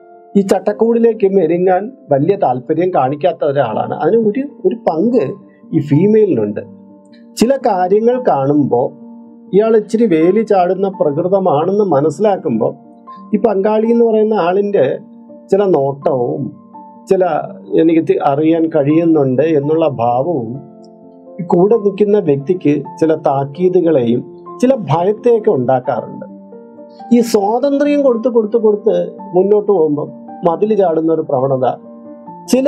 ഈ ചട്ടക്കൂടിലേക്ക് മെരുങ്ങാൻ വലിയ താല്പര്യം കാണിക്കാത്ത ഒരാളാണ് അതിന് ഒരു ഒരു പങ്ക് ഈ ഫീമെയിലിനുണ്ട് ചില കാര്യങ്ങൾ കാണുമ്പോൾ ഇയാൾ ഇച്ചിരി വേലി ചാടുന്ന പ്രകൃതമാണെന്ന് മനസ്സിലാക്കുമ്പോൾ ഈ പങ്കാളി എന്ന് പറയുന്ന ആളിന്റെ ചില നോട്ടവും ചില എനിക്ക് തി- അറിയാൻ കഴിയുന്നുണ്ട് എന്നുള്ള ഭാവവും ഈ കൂടെ നിൽക്കുന്ന വ്യക്തിക്ക് ചില താക്കീതുകളെയും ചില ഭയത്തെയൊക്കെ ഉണ്ടാക്കാറുണ്ട് ഈ സ്വാതന്ത്ര്യം കൊടുത്ത് കൊടുത്ത് കൊടുത്ത് മുന്നോട്ട് പോകുമ്പോൾ മതിൽ ചാടുന്ന ഒരു പ്രവണത ചില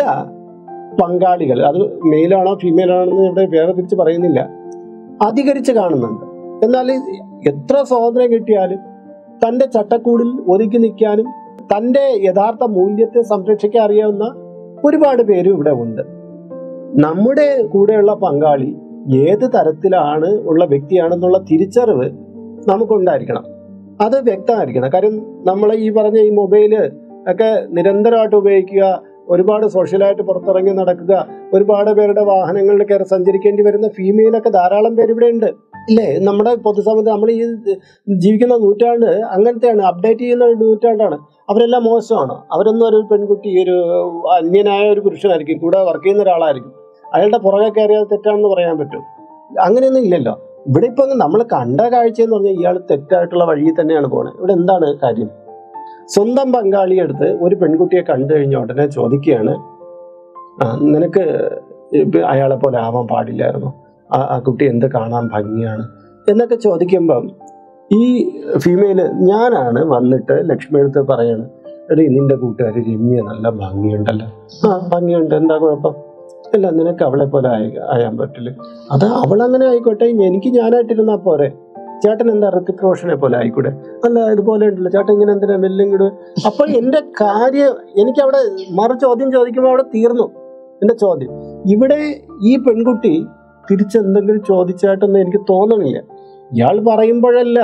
പങ്കാളികൾ അത് മെയിലാണോ ഫീമെയിലാണോ എന്ന് ഇവിടെ വേറെ തിരിച്ച് പറയുന്നില്ല അധികരിച്ച് കാണുന്നുണ്ട് എന്നാൽ എത്ര സ്വാതന്ത്ര്യം കിട്ടിയാലും തന്റെ ചട്ടക്കൂടിൽ ഒതുക്കി നിൽക്കാനും തന്റെ യഥാർത്ഥ മൂല്യത്തെ സംരക്ഷിക്കാൻ അറിയാവുന്ന ഒരുപാട് പേരും ഇവിടെ ഉണ്ട് നമ്മുടെ കൂടെയുള്ള പങ്കാളി ഏത് തരത്തിലാണ് ഉള്ള വ്യക്തിയാണെന്നുള്ള തിരിച്ചറിവ് നമുക്കുണ്ടായിരിക്കണം അത് വ്യക്തമായിരിക്കണം കാര്യം നമ്മൾ ഈ പറഞ്ഞ ഈ മൊബൈല് ഒക്കെ നിരന്തരമായിട്ട് ഉപയോഗിക്കുക ഒരുപാട് സോഷ്യലായിട്ട് പുറത്തിറങ്ങി നടക്കുക ഒരുപാട് പേരുടെ വാഹനങ്ങളിൽ കയറി സഞ്ചരിക്കേണ്ടി വരുന്ന ഫീമെയിലൊക്കെ ധാരാളം പേര് ഇവിടെ ഉണ്ട് ഇല്ലേ നമ്മുടെ പൊതുസമൂഹത്തിൽ നമ്മൾ ഈ ജീവിക്കുന്ന നൂറ്റാണ്ട് അങ്ങനത്തെയാണ് അപ്ഡേറ്റ് ചെയ്യുന്ന ഒരു നൂറ്റാണ്ടാണ് അവരെല്ലാം മോശമാണ് അവരൊന്നും ഒരു പെൺകുട്ടി ഒരു അന്യനായ ഒരു പുരുഷനായിരിക്കും കൂടെ വർക്ക് ചെയ്യുന്ന ഒരാളായിരിക്കും അയാളുടെ പുറകെ കയറിയത് തെറ്റാണെന്ന് പറയാൻ പറ്റും അങ്ങനെയൊന്നും ഇല്ലല്ലോ ഇവിടെ ഇപ്പൊ നമ്മൾ കണ്ട കാഴ്ച എന്ന് പറഞ്ഞാൽ ഇയാൾ തെറ്റായിട്ടുള്ള വഴിയിൽ തന്നെയാണ് പോണത് ഇവിടെ എന്താണ് കാര്യം സ്വന്തം പങ്കാളിയെടുത്ത് ഒരു പെൺകുട്ടിയെ കണ്ടു കഴിഞ്ഞ ഉടനെ ചോദിക്കുകയാണ് "ആ, നിനക്ക് ഇപ്പൊ അയാളെ പോലെ ആവാൻ പാടില്ലായിരുന്നു ആ ആ കുട്ടി എന്ത് കാണാൻ ഭംഗിയാണ് എന്നൊക്കെ ചോദിക്കുമ്പം ഈ ഫീമെയില് ഞാനാണ് വന്നിട്ട് ലക്ഷ്മി എടുത്ത് പറയണ് എടീ നിന്റെ കൂട്ടുകാരി രമ്യ നല്ല ഭംഗിയുണ്ടല്ലോ ആ ഭംഗിയുണ്ട് എന്താ കുഴപ്പം ഇല്ല നിനക്ക് അവളെ പോലെ ആയി ആയാൻ പറ്റില്ല അത് അവളങ്ങനെ ആയിക്കോട്ടെ എനിക്ക് ഞാനായിട്ടിരുന്നാ പോരെ ചേട്ടൻ എന്താ ഋത്തിക് റോഷനെ പോലെ ആയിക്കൂടെ അല്ല ഇതുപോലെ ഉണ്ടല്ലോ ചേട്ടൻ ഇങ്ങനെ എന്തിനാ വെല്ലെങ്കിട് അപ്പൊ എന്റെ കാര്യം എനിക്ക് അവിടെ മറു ചോദ്യം ചോദിക്കുമ്പോൾ അവിടെ തീർന്നു എന്റെ ചോദ്യം ഇവിടെ ഈ പെൺകുട്ടി തിരിച്ചെന്തെങ്കിലും ചോദിച്ചായിട്ടൊന്നും എനിക്ക് തോന്നണില്ല ഇയാൾ പറയുമ്പോഴെല്ലാം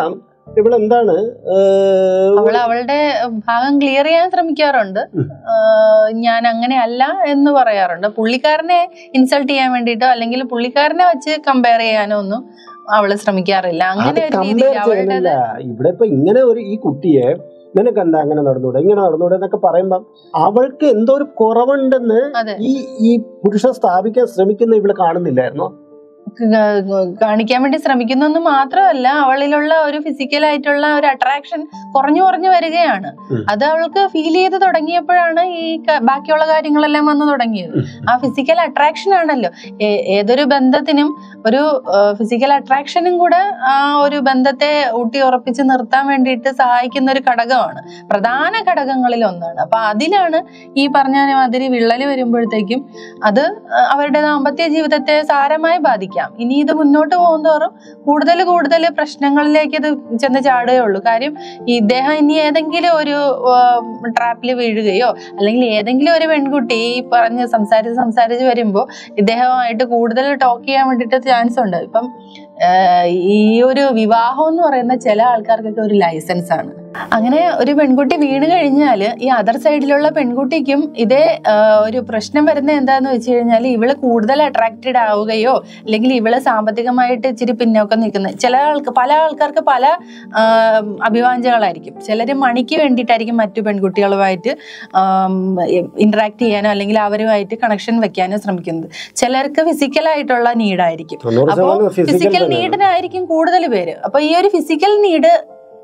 ഇവളെന്താണ് ഏഹ്, അവൾ അവളുടെ ഭാഗം ക്ലിയർ ചെയ്യാൻ ശ്രമിക്കാറുണ്ട് ഉം. ആഹ് ഞാൻ അങ്ങനെ അല്ല എന്ന് പറയാറുണ്ട് പുള്ളിക്കാരനെ ഇൻസൾട്ട് ചെയ്യാൻ വേണ്ടിയിട്ടോ അല്ലെങ്കിൽ പുള്ളിക്കാരനെ വെച്ച് കമ്പയർ ചെയ്യാനോ ഒന്നും അവള് ശ്രമിക്കാറില്ല അത് അങ്ങനെ ഒരു കമ്പയർ രീതിയിൽ അവളുടെ ചെയ്യുന്നില്ല ഇവിടെ ഇപ്പൊ ഇങ്ങനെ ഒരു ഈ കുട്ടിയെ നിനക്ക് എന്താ അങ്ങനെ നടന്നൂടെ ഇങ്ങനെ നടന്നൂടെ എന്നൊക്കെ പറയുമ്പം അവൾക്ക് എന്തോ ഒരു കുറവുണ്ടെന്ന് അതെ ഈ ഈ പുരുഷൻ സ്ഥാപിക്കാൻ ശ്രമിക്കുന്ന ഇവള് കാണുന്നില്ലായിരുന്നോ ക- കാണിക്കാൻ വേണ്ടി ശ്രമിക്കുന്നു എന്ന് മാത്രമല്ല അവളിലുള്ള ഒരു ഫിസിക്കൽ ആയിട്ടുള്ള ഒരു അട്രാക്ഷൻ കുറഞ്ഞു കുറഞ്ഞു വരികയാണ് ഉം. അത് അവൾക്ക് ഫീൽ ചെയ്ത് തുടങ്ങിയപ്പോഴാണ് ഈ ക- ബാക്കിയുള്ള കാര്യങ്ങളെല്ലാം വന്നു തുടങ്ങിയത് ആ ഫിസിക്കൽ അട്രാക്ഷൻ ആണല്ലോ ഏ- ഏതൊരു ബന്ധത്തിനും ഒരു ഫിസിക്കൽ അട്രാക്ഷനും കൂടെ ആ ഒരു ബന്ധത്തെ ഊട്ടി ഉറപ്പിച്ച് നിർത്താൻ വേണ്ടിയിട്ട് സഹായിക്കുന്ന ഒരു ഘടകമാണ് പ്രധാന ഘടകങ്ങളിൽ ഒന്നാണ് അപ്പൊ അതിലാണ് ഈ പറഞ്ഞ മാതിരി വിള്ളല് വരുമ്പോഴത്തേക്കും അത് ആ, അവരുടെ ദാമ്പത്യ ജീവിതത്തെ സാരമായി ബാധിക്കാം ഇനി ഇത് മുന്നോട്ട് പോകുന്നതോറും കൂടുതൽ കൂടുതൽ പ്രശ്നങ്ങളിലേക്ക് ഇത് ചെന്ന് ചാടുകയുള്ളൂ കാര്യം ഈ ഇദ്ദേഹം ഇനി ഏതെങ്കിലും ഒരു ട്രാപ്പിൽ വീഴുകയോ അല്ലെങ്കിൽ ഏതെങ്കിലും ഒരു പെൺകുട്ടി ഈ പറഞ്ഞ് സംസാരിച്ച് സംസാരിച്ച് വരുമ്പോൾ ഇദ്ദേഹമായിട്ട് കൂടുതൽ ടോക്ക് ചെയ്യാൻ വേണ്ടിയിട്ട് ചാൻസ് ഉണ്ട് ഇപ്പം ആഹ് ഈ ഒരു വിവാഹം എന്ന് പറയുന്ന ചില ആൾക്കാർക്കൊക്കെ ഒരു ലൈസൻസ് ആണ് അങ്ങനെ ഒരു പെൺകുട്ടി വീണ് കഴിഞ്ഞാൽ ഈ അതർ സൈഡിലുള്ള പെൺകുട്ടിക്കും ഇതേ ആഹ് ഒരു പ്രശ്നം വരുന്നത് എന്താന്ന് വെച്ച് കഴിഞ്ഞാൽ ഇവള് കൂടുതൽ അട്രാക്റ്റഡ് ആവുകയോ അല്ലെങ്കിൽ ഇവള് സാമ്പത്തികമായിട്ട് ഇച്ചിരി പിന്നോക്കം നിൽക്കുന്ന ചില ആൾക്ക് പല ആൾക്കാർക്ക് പല ആഹ് അഭിവാഞ്ചകളായിരിക്കും ചിലർ മണിക്ക് വേണ്ടിയിട്ടായിരിക്കും മറ്റു പെൺകുട്ടികളുമായിട്ട് ഇന്ററാക്ട് ചെയ്യാനോ അല്ലെങ്കിൽ അവരുമായിട്ട് കണക്ഷൻ വെക്കാനോ ശ്രമിക്കുന്നത് ചിലർക്ക് ഫിസിക്കൽ ആയിട്ടുള്ള നീഡായിരിക്കും തൊണ്ണൂറ് അപ്പോ ശതമാനം ഫിസിക്കൽ ഫിസിക്കൽ തന്നെയാണ് നീഡിനായിരിക്കും കൂടുതൽ പേര് അപ്പൊ ഈ ഒരു ഫിസിക്കൽ നീഡ്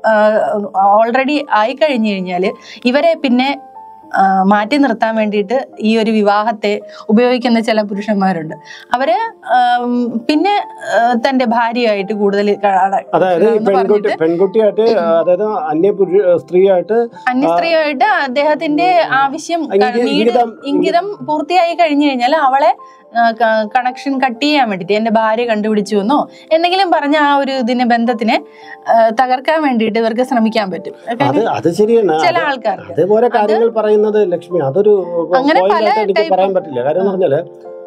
ഓൾറെഡി ആയി കഴിഞ്ഞു കഴിഞ്ഞാല് ഇവരെ പിന്നെ ആ, മാറ്റി നിർത്താൻ വേണ്ടിയിട്ട് ഈ ഒരു വിവാഹത്തെ ഉപയോഗിക്കുന്ന ചില പുരുഷന്മാരുണ്ട് അവര് ആം, പിന്നെ ആ, തന്റെ ഭാര്യയായിട്ട് കൂടുതൽ അതായത് ഈ എന്ന് പെൺകുട്ടി പറഞ്ഞിട്ട് പെൺകുട്ടിയായിട്ട് അതായത് അന്യ പുരു- സ്ത്രീയായിട്ട് അന്യസ്ത്രീയായിട്ട് അദ്ദേഹത്തിന്റെ ആവശ്യം ഇംഗി- നീഡ് ഇംഗിതം- ഇംഗിതം പൂർത്തിയായി കഴിഞ്ഞു കഴിഞ്ഞാൽ അവളെ കണക്ഷൻ കട്ട് ചെയ്യാൻ വേണ്ടിയിട്ട് എന്റെ ഭാര്യ കണ്ടുപിടിച്ചു എന്നോ എന്തെങ്കിലും പറഞ്ഞ ആ ഒരു ഇതിനെ ബന്ധത്തിനെ ആ, തകർക്കാൻ വേണ്ടിയിട്ട് ഇവർക്ക് ശ്രമിക്കാൻ പറ്റും അത് അത് ശരിയാണ് ചില അത് ആൾക്കാർക്ക് അതേപോലെ കാര്യങ്ങൾ പറയുന്നത് ലക്ഷ്മി അതൊരു അങ്ങനെ point പല ആയിട്ട് എനിക്ക് type- പറയാൻ പറ്റില്ല കാര്യം എന്ന് പറഞ്ഞാല്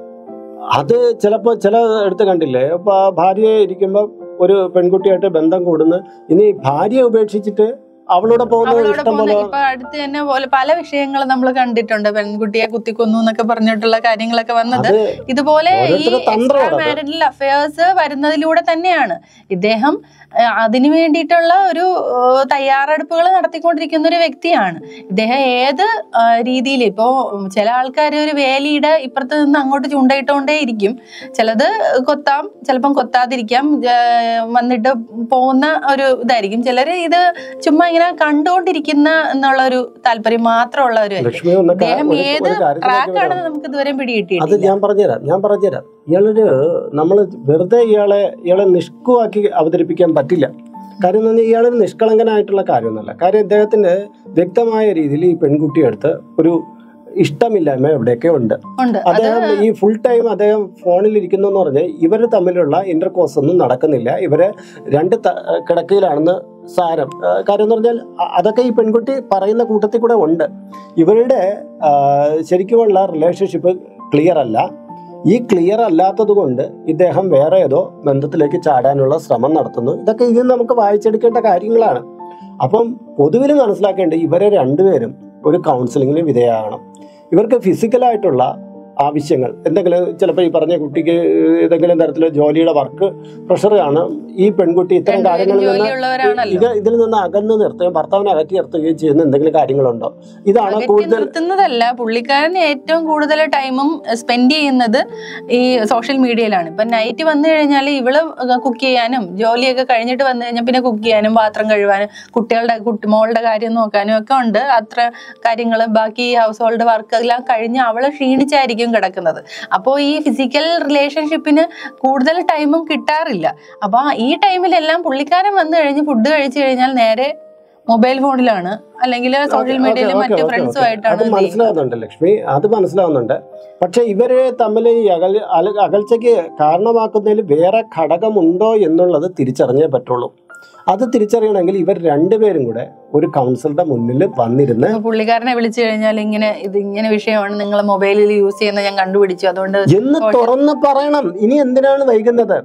അത് ചിലപ്പോ ചില എടുത്ത് കണ്ടില്ലേ ഇപ്പൊ ആ ഭാര്യയെ ഇരിക്കുമ്പോ ഒരു പെൺകുട്ടിയായിട്ട് ബന്ധം കൂടുന്നു ഇനി ഭാര്യയെ ഉപേക്ഷിച്ചിട്ട് അവളോട് പോകുന്നത് അവളോട് ഇഷ്ടം പോകുന്ന പോലെ ഇപ്പൊ അടുത്ത് തന്നെ പോലെ പല വിഷയങ്ങൾ നമ്മൾ കണ്ടിട്ടുണ്ട് പെൺകുട്ടിയെ കുത്തിക്കൊന്നു എന്നൊക്കെ പറഞ്ഞിട്ടുള്ള കാര്യങ്ങളൊക്കെ വന്നത് അത് ഇതുപോലെ ഈ ഓരോരുത്തരുടെ തന്ത്രമാണ് അത്. മാരിറ്റൽ അഫയേഴ്സ് വരുന്നതിലൂടെ തന്നെയാണ് ഇദ്ദേഹം ആ, അതിനു വേണ്ടിയിട്ടുള്ള ഒരു തയ്യാറെടുപ്പുകൾ നടത്തിക്കൊണ്ടിരിക്കുന്ന ഒരു വ്യക്തിയാണ് ഇദ്ദേഹം ഏത് രീതിയിൽ ഇപ്പോ ഉം, ചില ആൾക്കാർ ഒരു വേലിയുടെ ഇപ്പുറത്ത് നിന്ന് അങ്ങോട്ട് ചൂണ്ടയിട്ടോണ്ടേ ഇരിക്കും ചിലത് കൊത്താം ചിലപ്പം കൊത്താതിരിക്കാം ആ, വന്നിട്ട് പോകുന്ന ഒരു ഇതായിരിക്കും ചിലര് ഇത് ചുമ്മാ ഇങ്ങനെ കണ്ടുകൊണ്ടിരിക്കുന്ന എന്നുള്ള ഒരു താല്പര്യം മാത്രമുള്ള ഒരു ലക്ഷ്മി ഒന്ന് കാ- ഇദ്ദേഹം ഒരു- ഏത് ഒരു കാര്യത്തിലേക്ക് വരാം. ട്രാക്കാണെന്ന് നമുക്ക് ഇതുവരെ അത് പിടികിട്ടിയിട്ടില്ല ഞാൻ പറഞ്ഞുതരാം ഞാൻ പറഞ്ഞുതരാം ഇയാളൊരു നമ്മൾ വെറുതെ ഇയാളെ ഇയാളെ നിഷ്കുവാക്കി അവതരിപ്പിക്കാൻ പറ്റില്ല കാര്യം എന്ന് പറഞ്ഞാൽ ഇയാളൊരു നിഷ്കളങ്കനായിട്ടുള്ള കാര്യമൊന്നുമല്ല കാര്യം ഇദ്ദേഹത്തിന്റെ വ്യക്തമായ രീതിയിൽ ഈ പെൺകുട്ടിയെ അടുത്ത് ഒരു ഇഷ്ടമില്ലായ്മ എവിടെയൊക്കെ ഉണ്ട് ഉണ്ട് അത് അദ്ദേഹം ഈ ഫുൾ ടൈം അദ്ദേഹം ഫോണിൽ ഇരിക്കുന്നു എന്ന് പറഞ്ഞാൽ ഇവർ തമ്മിലുള്ള ഇന്റർകോഴ്സ് ഒന്നും നടക്കുന്നില്ല ഇവര് രണ്ട് ത- കിടക്കയിലാണെന്ന് സാരം ആ, കാര്യം എന്ന് പറഞ്ഞാൽ അ- അതൊക്കെ ഈ പെൺകുട്ടി പറയുന്ന കൂട്ടത്തിൽ കൂടെ ഉണ്ട് ഇവരുടെ ആ, ശരിക്കുമുള്ള റിലേഷൻഷിപ്പ് ക്ലിയർ അല്ല ഈ ക്ലിയർ അല്ലാത്തത് കൊണ്ട് ഇദ്ദേഹം വേറെ ഏതോ ബന്ധത്തിലേക്ക് ചാടാനുള്ള ശ്രമം നടത്തുന്നു ഇതൊക്കെ ഇതിൽ നമുക്ക് വായിച്ചെടുക്കേണ്ട കാര്യങ്ങളാണ് അപ്പം പൊതുവിൽ മനസ്സിലാക്കേണ്ടത് ഇവരെ രണ്ടുപേരും ഒരു കൗൺസിലിങ്ങിന് വിധേയമാകണം ഇവർക്ക് ഫിസിക്കലായിട്ടുള്ള ആവശ്യങ്ങൾ എന്തെങ്കിലും ചിലപ്പോൾ ഈ പറഞ്ഞ കുട്ടിക്ക് ഏതെങ്കിലും തരത്തിലുള്ള ജോലിയുടെ വർക്ക് പ്രഷർ കാണും ഈ പെൺകുട്ടി ഇത്തരം രണ്ടുപേരും കാര്യങ്ങളിൽ നിന്ന് ജോലിയുള്ളവരാണല്ലോ ഇത് ഇതിൽ നിന്ന് അകന്ന് നിർത്തുകയും ഭർത്താവിനെ അകറ്റി നിർത്തുകയും ചെയ്യുന്ന എന്തെങ്കിലും കാര്യങ്ങളുണ്ടോ ഇതാണ് അകറ്റി കൂടുതൽ നിർത്തുന്നതല്ല പുള്ളിക്കാരൻ ഏറ്റവും കൂടുതൽ ടൈമും സ്പെൻഡ് ചെയ്യുന്നത് ഈ സോഷ്യൽ മീഡിയയിലാണ് ഇപ്പൊ നൈറ്റ് വന്നു കഴിഞ്ഞാൽ ഇവള് കുക്ക് ചെയ്യാനും ജോലിയൊക്കെ കഴിഞ്ഞിട്ട് വന്നു കഴിഞ്ഞാൽ പിന്നെ കുക്ക് ചെയ്യാനും പാത്രം കഴുകാനും കുട്ടികളുടെ കുട്ടി മോളുടെ കാര്യം നോക്കാനും ഒക്കെ ഉണ്ട് അത്ര കാര്യങ്ങൾ ബാക്കി ഹൗസ് ഹോൾഡ് വർക്ക് എല്ലാം കഴിഞ്ഞ് അവള് ക്ഷീണിച്ചായിരിക്കും കിടക്കുന്നത് അപ്പോൾ ഈ ഫിസിക്കൽ റിലേഷൻഷിപ്പിന് കൂടുതൽ ടൈമും കിട്ടാറില്ല അപ്പൊ ഈ ടൈമിലെല്ലാം പുള്ളിക്കാരൻ വന്നു കഴിഞ്ഞ് ഫുഡ് കഴിച്ചു കഴിഞ്ഞാൽ നേരെ മൊബൈൽ ഫോണിലാണ് അല്ലെങ്കിൽ സോഷ്യൽ ഓക്കേ, മീഡിയയിൽ ഓക്കേ, മറ്റു ഓക്കേ, ഫ്രണ്ട്സുമായിട്ടാണ് അത് മനസ്സിലാവുന്നുണ്ട് ലക്ഷ്മി അത് മനസ്സിലാവുന്നുണ്ട് പക്ഷെ ഇവര് തമ്മിൽ ഈ അകൽ അല- അകൽച്ചയ്ക്ക് കാരണമാക്കുന്നതിൽ വേറെ ഘടകമുണ്ടോ എന്നുള്ളത് തിരിച്ചറിഞ്ഞേ പറ്റുള്ളൂ അത് തിരിച്ചറിയണമെങ്കിൽ ഇവർ രണ്ടുപേരും കൂടെ ഒരു കൗൺസിലറുടെ മുന്നിൽ വന്നിരുന്ന് അപ്പൊ പുള്ളിക്കാരനെ വിളിച്ചു കഴിഞ്ഞാൽ ഇങ്ങനെ ഇത് ഇങ്ങനെ വിഷയമാണ് നിങ്ങൾ മൊബൈലിൽ യൂസ് ചെയ്യുന്ന ഞാൻ കണ്ടുപിടിച്ചു അതുകൊണ്ട് എന്ന് social- തുറന്ന് പറയണം ഇനി എന്തിനാണ് വൈകുന്നത്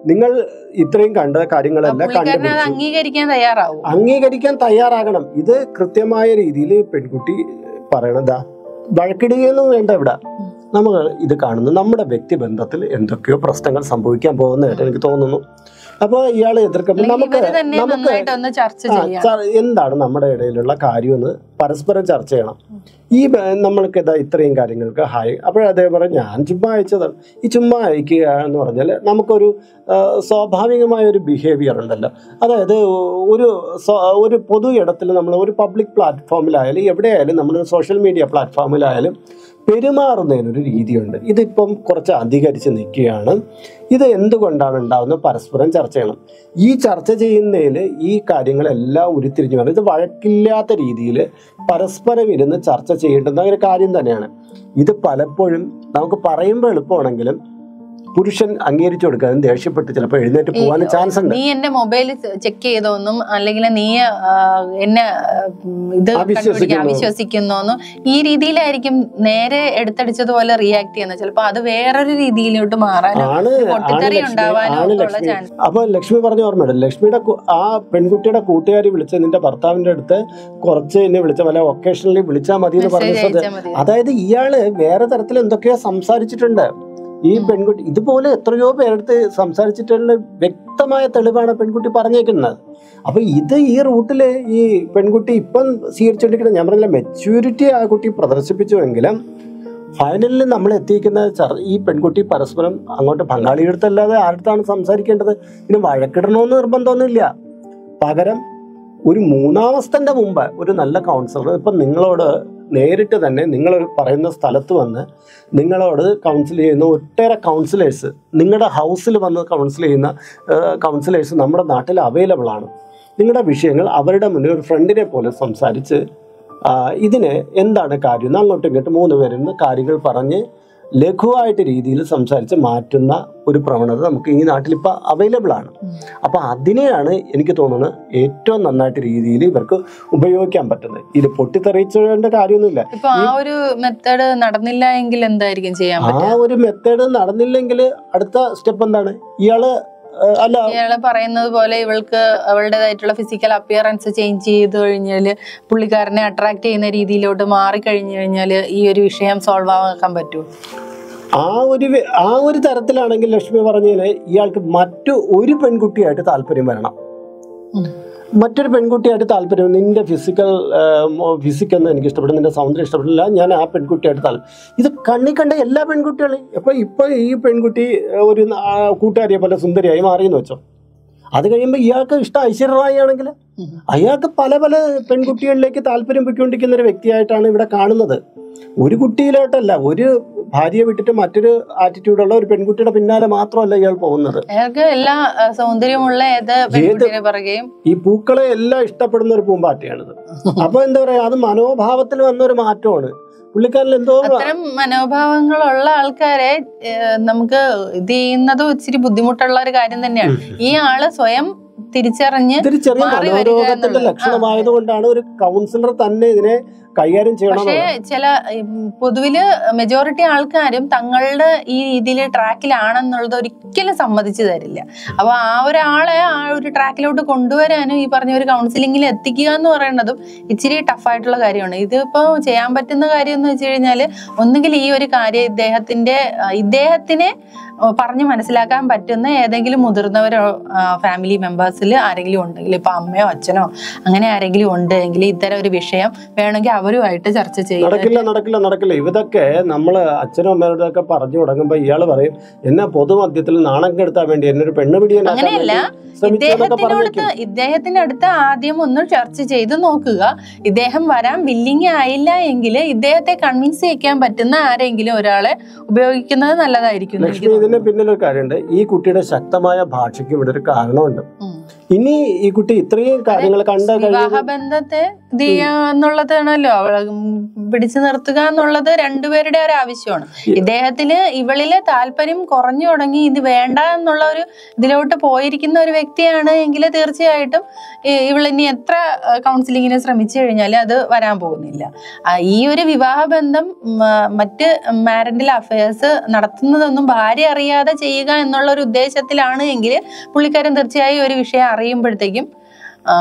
നിങ്ങൾ ഇത്രയും കണ്ട കാര്യങ്ങളെല്ലാം പുള്ളിക്കാരൻ അത് കണ്ടുപിടിച്ചു അംഗീകരിക്കാൻ തയ്യാറാവും അംഗീകരിക്കാൻ തയ്യാറാകണം ഇത് കൃത്യമായ രീതിയിൽ പെൺകുട്ടി പറയണതാ വഴക്കിടുകയൊന്നും വേണ്ട ഇവിടെ നമ്മൾ ഇത് കാണുന്നു നമ്മുടെ വ്യക്തിബന്ധത്തിൽ എന്തൊക്കെയോ പ്രശ്നങ്ങൾ സംഭവിക്കാൻ പോകുന്നതായിട്ട് എനിക്ക് തോന്നുന്നു അപ്പോൾ ഇയാളെ എതിർക്കുമ്പോൾ അല്ലെങ്കിൽ നമുക്ക് ഇവര് തന്നെ നമുക്ക് നന്നായിട്ട് ഒന്ന് ചർച്ച ആ, ചെയ്യാം ച- എന്താണ് നമ്മുടെ ഇടയിലുള്ള കാര്യമെന്ന് പരസ്പരം ചർച്ച ചെയ്യണം ഈ ബ- നമ്മൾക്ക് ഇതാ ഇത്രയും കാര്യങ്ങൾക്ക് ഹായ് അപ്പോൾ അദ്ദേഹം പറയും ഞാൻ ചുമ്മാ അയച്ചതാണ് ഈ ചുമ്മാ അയക്കുക എന്ന് പറഞ്ഞാൽ നമുക്കൊരു ആ, സ്വാഭാവികമായ ഒരു ബിഹേവിയർ ഉണ്ടല്ലോ അതായത് ഒരു സ്വ- ഒരു പൊതു ഇടത്തിൽ നമ്മൾ ഒരു പബ്ലിക് പ്ലാറ്റ്ഫോമിലായാലും എവിടെയായാലും നമ്മൾ സോഷ്യൽ മീഡിയ പ്ലാറ്റ്ഫോമിലായാലും പെരുമാറുന്നതിനൊരു രീതിയുണ്ട് ഇതിപ്പം കുറച്ച് അധികരിച്ച് നിൽക്കുകയാണ് ഇത് എന്തുകൊണ്ടാണ് ഉണ്ടാകുന്നത് പരസ്പരം ചർച്ച ചെയ്യണം ഈ ചർച്ച ചെയ്യുന്നതിൽ ഈ കാര്യങ്ങളെല്ലാം ഉരുത്തിരിഞ്ഞു വേണം ഇത് വഴക്കില്ലാത്ത രീതിയിൽ പരസ്പരം ഇരുന്ന് ചർച്ച ചെയ്യേണ്ടുന്ന ഒരു കാര്യം തന്നെയാണ് ഇത് പലപ്പോഴും നമുക്ക് പറയുമ്പോൾ എളുപ്പമാണെങ്കിലും പുരുഷൻ അംഗീകരിച്ചു കൊടുക്കാനും ദേഷ്യപ്പെട്ട് ചിലപ്പോൾ എഴുന്നേറ്റ് പോകാനും ചാൻസ് ഉണ്ട് നീ എന്റെ മൊബൈൽ ചെക്ക് ചെയ്തോന്നും അല്ലെങ്കിൽ നീ ആ, എന്നെ ആ, ഉം, ഇത് കണ്ടുപിടിക്കാൻ അവിശ്വസിക്കുന്നു. അവിശ്വസിക്കുന്നോന്നും ഈ രീതിയിലായിരിക്കും നേരെ എടുത്തടിച്ചതുപോലെ റിയാക്ട് ചെയ്യുന്നത് ചിലപ്പോ അത് വേറൊരു രീതിയിലോട്ട് മാറാനും ആണ് ഒരു ആണ് പൊട്ടിത്തെറി ലക്ഷ്മി ഉണ്ടാവാനും ആണ് ഒക്കെ ഉള്ള ലക്ഷ്മി ചാൻസ് അപ്പൊ ലക്ഷ്മി പറഞ്ഞ ഓർമ്മയുണ്ട് ലക്ഷ്മിയുടെ കു- ആ പെൺകുട്ടിയുടെ കൂട്ടുകാരി വിളിച്ച നിന്റെ ഭർത്താവിന്റെ അടുത്ത് കുറച്ച് എന്നെ വിളിച്ച വല്ല ഒക്കേഷണലി വിളിച്ചാൽ മതി എന്ന് മെസ്സേജ് പറഞ്ഞത് അയച്ചാൽ മതി അതായത് ഇയാള് വേറെ തരത്തിൽ എന്തൊക്കെയോ സംസാരിച്ചിട്ടുണ്ട് ഈ ഉം. പെൺകുട്ടി ഇതുപോലെ എത്രയോ പേരെടുത്ത് സംസാരിച്ചിട്ടുള്ള വ്യക്തമായ തെളിവാണ് പെൺകുട്ടി പറഞ്ഞേക്കുന്നത് അപ്പൊ ഇത് ഈ റൂട്ടില് ഈ പെൺകുട്ടി ഇപ്പം സ്വീകരിച്ചുകൊണ്ടിരിക്കുന്ന ഞാൻ പറഞ്ഞില്ല മെച്യൂരിറ്റി ആ കുട്ടി പ്രദർശിപ്പിച്ചുവെങ്കിലും ഫൈനലിൽ നമ്മൾ എത്തിക്കുന്ന ചർ ഈ പെൺകുട്ടി പരസ്പരം അങ്ങോട്ട് പങ്കാളിയുടെ അടുത്തല്ലാതെ ആരുടെ സംസാരിക്കേണ്ടത് ഇതിന് വഴക്കിടണമെന്ന് നിർബന്ധമൊന്നുമില്ല പകരം ഒരു മൂന്നാമസ്ഥന്റെ മുമ്പ് ഒരു നല്ല കൗൺസിലർ ഇപ്പം നിങ്ങളോട് നേരിട്ട് തന്നെ നിങ്ങൾ പറയുന്ന സ്ഥലത്ത് വന്ന് നിങ്ങളോട് കൗൺസിൽ ചെയ്യുന്ന ഒട്ടേറെ കൗൺസിലേഴ്സ് നിങ്ങളുടെ ഹൗസിൽ വന്ന് കൗൺസിൽ ചെയ്യുന്ന കൗൺസിലേഴ്സ് നമ്മുടെ നാട്ടിൽ അവൈലബിൾ ആണ് നിങ്ങളുടെ വിഷയങ്ങൾ അവരുടെ മുന്നിൽ ഒരു ഫ്രണ്ടിനെ പോലെ സംസാരിച്ച് ആ, ഇതിന് എന്താണ് കാര്യം എന്ന് അങ്ങോട്ടും ഇങ്ങോട്ടും മൂന്ന് പേരിൽ നിന്ന് കാര്യങ്ങൾ പറഞ്ഞ് ലഘുവായിട്ട് രീതിയിൽ സംസാരിച്ച് മാറ്റുന്ന ഒരു പ്രവണത നമുക്ക് ഈ നാട്ടിൽ ഇപ്പോൾ അവൈലബിൾ ആണ് ഉം. അപ്പൊ അതിനെയാണ് എനിക്ക് തോന്നുന്നത് ഏറ്റവും നന്നായിട്ട് രീതിയിൽ ഇവർക്ക് ഉപയോഗിക്കാൻ പറ്റുന്നത് ഇത് പൊട്ടിത്തെറിച്ചേണ്ട കാര്യമൊന്നുമില്ല ഇപ്പൊ ആ ഒരു മെത്തേഡ് നടന്നില്ല എങ്കിൽ എന്തായിരിക്കും ചെയ്യാൻ ആ പറ്റുക ഒരു മെത്തേഡ് നടന്നില്ലെങ്കിൽ അടുത്ത സ്റ്റെപ്പ് എന്താണ് ഇയാള് ആ, അല്ല ഇയാള് പറയുന്നത് പോലെ ഇവൾക്ക് അവളുടേതായിട്ടുള്ള ഫിസിക്കൽ അപ്പിയറൻസ് ചേഞ്ച് ചെയ്ത് കഴിഞ്ഞാല് പുള്ളിക്കാരനെ അട്രാക്ട് ചെയ്യുന്ന രീതിയിലോട്ട് മാറി കഴിഞ്ഞു കഴിഞ്ഞാല് ഈ ഒരു വിഷയം സോൾവ് ആക്കാൻ പറ്റുമോ ആ ഒരു വെ- ആ ഒരു തരത്തിലാണെങ്കിൽ ലക്ഷ്മി പറഞ്ഞതിന് ഇയാൾക്ക് മറ്റു ഒരു പെൺകുട്ടിയായിട്ട് താല്പര്യം വരണം ഉം. മറ്റൊരു പെൺകുട്ടിയായിട്ട് താല്പര്യം നിന്റെ ഫിസിക്കൽ ഫിസിക്കൊന്നും എനിക്ക് ഇഷ്ടപ്പെടും നിന്റെ സൗന്ദര്യം ഇഷ്ടപ്പെടില്ല ഞാൻ ആ പെൺകുട്ടിയായിട്ട് താല്പര്യം ഇത് കണ്ണി കണ്ട എല്ലാ പെൺകുട്ടികളും ഇപ്പൊ ഇപ്പൊ ഈ പെൺകുട്ടി ആ, ഒരു ആ, കൂട്ടുകാരിയെ പോലെ സുന്ദരിയായി മാറിയെന്ന് വെച്ചോ അത് കഴിയുമ്പോൾ ഇയാൾക്ക് ഇഷ്ടം ഐശ്വര്യറായി ആണെങ്കിൽ ഉം. അയാൾക്ക് പല പല പെൺകുട്ടികളിലേക്ക് താല്പര്യം പൊയ്ക്കൊണ്ടിരിക്കുന്ന ഒരു വ്യക്തിയായിട്ടാണ് ഇവിടെ കാണുന്നത് ഒരു കുട്ടിയിലോട്ടല്ല ഒരു ഭാര്യയെ വിട്ടിട്ട് മറ്റൊരു ആറ്റിറ്റ്യൂഡുള്ള ഒരു പെൺകുട്ടിയുടെ പിന്നാലെ മാത്രമല്ല ഇയാൾ പോകുന്നത് അയാൾക്ക് എല്ലാ ആ, സൗന്ദര്യമുള്ള ഏത് പെൺകുട്ടിയെ പറയുകയും ഈ പൂക്കളെ എല്ലാം ഇഷ്ടപ്പെടുന്ന ഒരു പൂമ്പാറ്റയാണിത് അപ്പൊ എന്താ പറയാ അത് മനോഭാവത്തിൽ വന്ന ഒരു മാറ്റമാണ് പുള്ളിക്കാരൻ എന്തോ അത്തരം മനോഭാവങ്ങളുള്ള ആൾക്കാരെ ഏഹ്, നമുക്ക് ഇത് ചെയ്യുന്നതും ഇച്ചിരി ബുദ്ധിമുട്ടുള്ള ഒരു കാര്യം തന്നെയാണ് ഈ ആള് സ്വയം തിരിച്ചറിഞ്ഞ് ഇതൊരു ചെറിയ മാറി വരിക മനോരോഗത്തിന്റെ എന്നുള്ളത്. ലക്ഷണമായത് കൊണ്ടാണ് ഒരു കൗൺസിലർ തന്നെ ഇതിനെ കൈകാര്യം പക്ഷേ ചെയ്യണമെന്നുള്ളത് ചില ഉം, പൊതുവില് മെജോറിറ്റി ആൾക്കാരും തങ്ങളുടെ ഈ രീതിയിൽ ട്രാക്കിലാണെന്നുള്ളത് ഒരിക്കലും സമ്മതിച്ചു തരില്ല അപ്പൊ ആ ഒരാളെ ആ ഒരു ട്രാക്കിലോട്ട് കൊണ്ടുവരാനും ഈ പറഞ്ഞ ഒരു കൗൺസിലിംഗിൽ എത്തിക്കുക എന്ന് പറയുന്നതും ഇച്ചിരി ടഫായിട്ടുള്ള കാര്യമാണ് ഇതിപ്പോ ചെയ്യാൻ പറ്റുന്ന കാര്യം എന്ന് വെച്ച് കഴിഞ്ഞാല് ഒന്നുകിൽ ഈ ഒരു കാര്യം ഇദ്ദേഹത്തിന്റെ ആ, ഇദ്ദേഹത്തിനെ ആ, പറഞ്ഞ് മനസ്സിലാക്കാൻ പറ്റുന്ന ഏതെങ്കിലും മുതിർന്നവരോ ഫാമിലി മെമ്പേഴ്സിൽ ആരെങ്കിലും ഉണ്ടെങ്കിൽ ഇപ്പൊ അമ്മയോ അച്ഛനോ അങ്ങനെ ആരെങ്കിലും ഉണ്ടെങ്കിൽ ഇത്തരം ഒരു വിഷയം വേണമെങ്കിൽ അവരുമായിട്ട് ചർച്ച ചെയ്ത് നടക്കില്ല നടക്കില്ല നടക്കില്ല ഇതൊക്കെ നമ്മൾ അച്ഛനും അമ്മയോടും ഒക്കെ പറഞ്ഞു തുടങ്ങുമ്പോൾ ഇയാൾ പറയും എന്നെ പൊതുമധ്യത്തിൽ നാണം കെടുത്താൻ വേണ്ടി എന്നെ ഒരു പെണ്ണ് പിടിയാനാക്കാൻ അങ്ങനെയല്ല വേണ്ടി ശ്രമിച്ചു എന്നൊക്കെ ഇദ്ദേഹത്തിനോടുത്ത് പറഞ്ഞേക്കും ഇദ്ദേഹത്തിന്റെ അടുത്ത് ആദ്യം ഒന്ന് ചർച്ച ചെയ്ത് നോക്കുക ഇദ്ദേഹം വരാൻ വില്ലിങ് ആയില്ല എങ്കിൽ ഇദ്ദേഹത്തെ കൺവിൻസ് ചെയ്യിക്കാൻ പറ്റുന്ന ആരെങ്കിലും ഒരാളെ ഉപയോഗിക്കുന്നത് നല്ലതായിരിക്കും എന്ന് എനിക്ക് ലക്ഷ്മി ഇതിന് പിന്നിലൊരു കാര്യമുണ്ട് ഈ കുട്ടിയുടെ ശക്തമായ ഭാഷയ്ക്ക് ഇവിടെ ഒരു കാരണമുണ്ട് ഉം. ഇനി ഈ കുട്ടി ഇത്രയും കാര്യങ്ങൾ കണ്ട വിവാഹ കഴിഞ്ഞ ബന്ധത്തെ ഇത് ചെയ്യുക എന്നുള്ളതാണല്ലോ അവളെ ഉം പിടിച്ചു നിർത്തുക എന്നുള്ളത് രണ്ടുപേരുടെ ഒരു ആവശ്യമാണ് ഇദ്ദേഹത്തിന് ഇവളിലെ താല്പര്യം കുറഞ്ഞു തുടങ്ങി ഇത് വേണ്ട എന്നുള്ള ഒരു ഇതിലോട്ട് പോയിരിക്കുന്ന ഒരു വ്യക്തിയാണ് എങ്കിൽ തീർച്ചയായിട്ടും ഈ- ഇവളിനി എത്ര കൗൺസിലിങ്ങിന് ശ്രമിച്ചു കഴിഞ്ഞാൽ അത് വരാൻ പോകുന്നില്ല ആ, ഈ ഒരു വിവാഹ ബന്ധം ഉം, ആ, മറ്റ് മാരന്റൽ അഫയേഴ്സ് നടത്തുന്നതൊന്നും ഭാര്യ അറിയാതെ ചെയ്യുക എന്നുള്ള ഒരു ഉദ്ദേശത്തിലാണ് എങ്കിൽ പുള്ളിക്കാരൻ തീർച്ചയായും ഒരു വിഷയം അറിയുമ്പോഴത്തേക്കും ആ,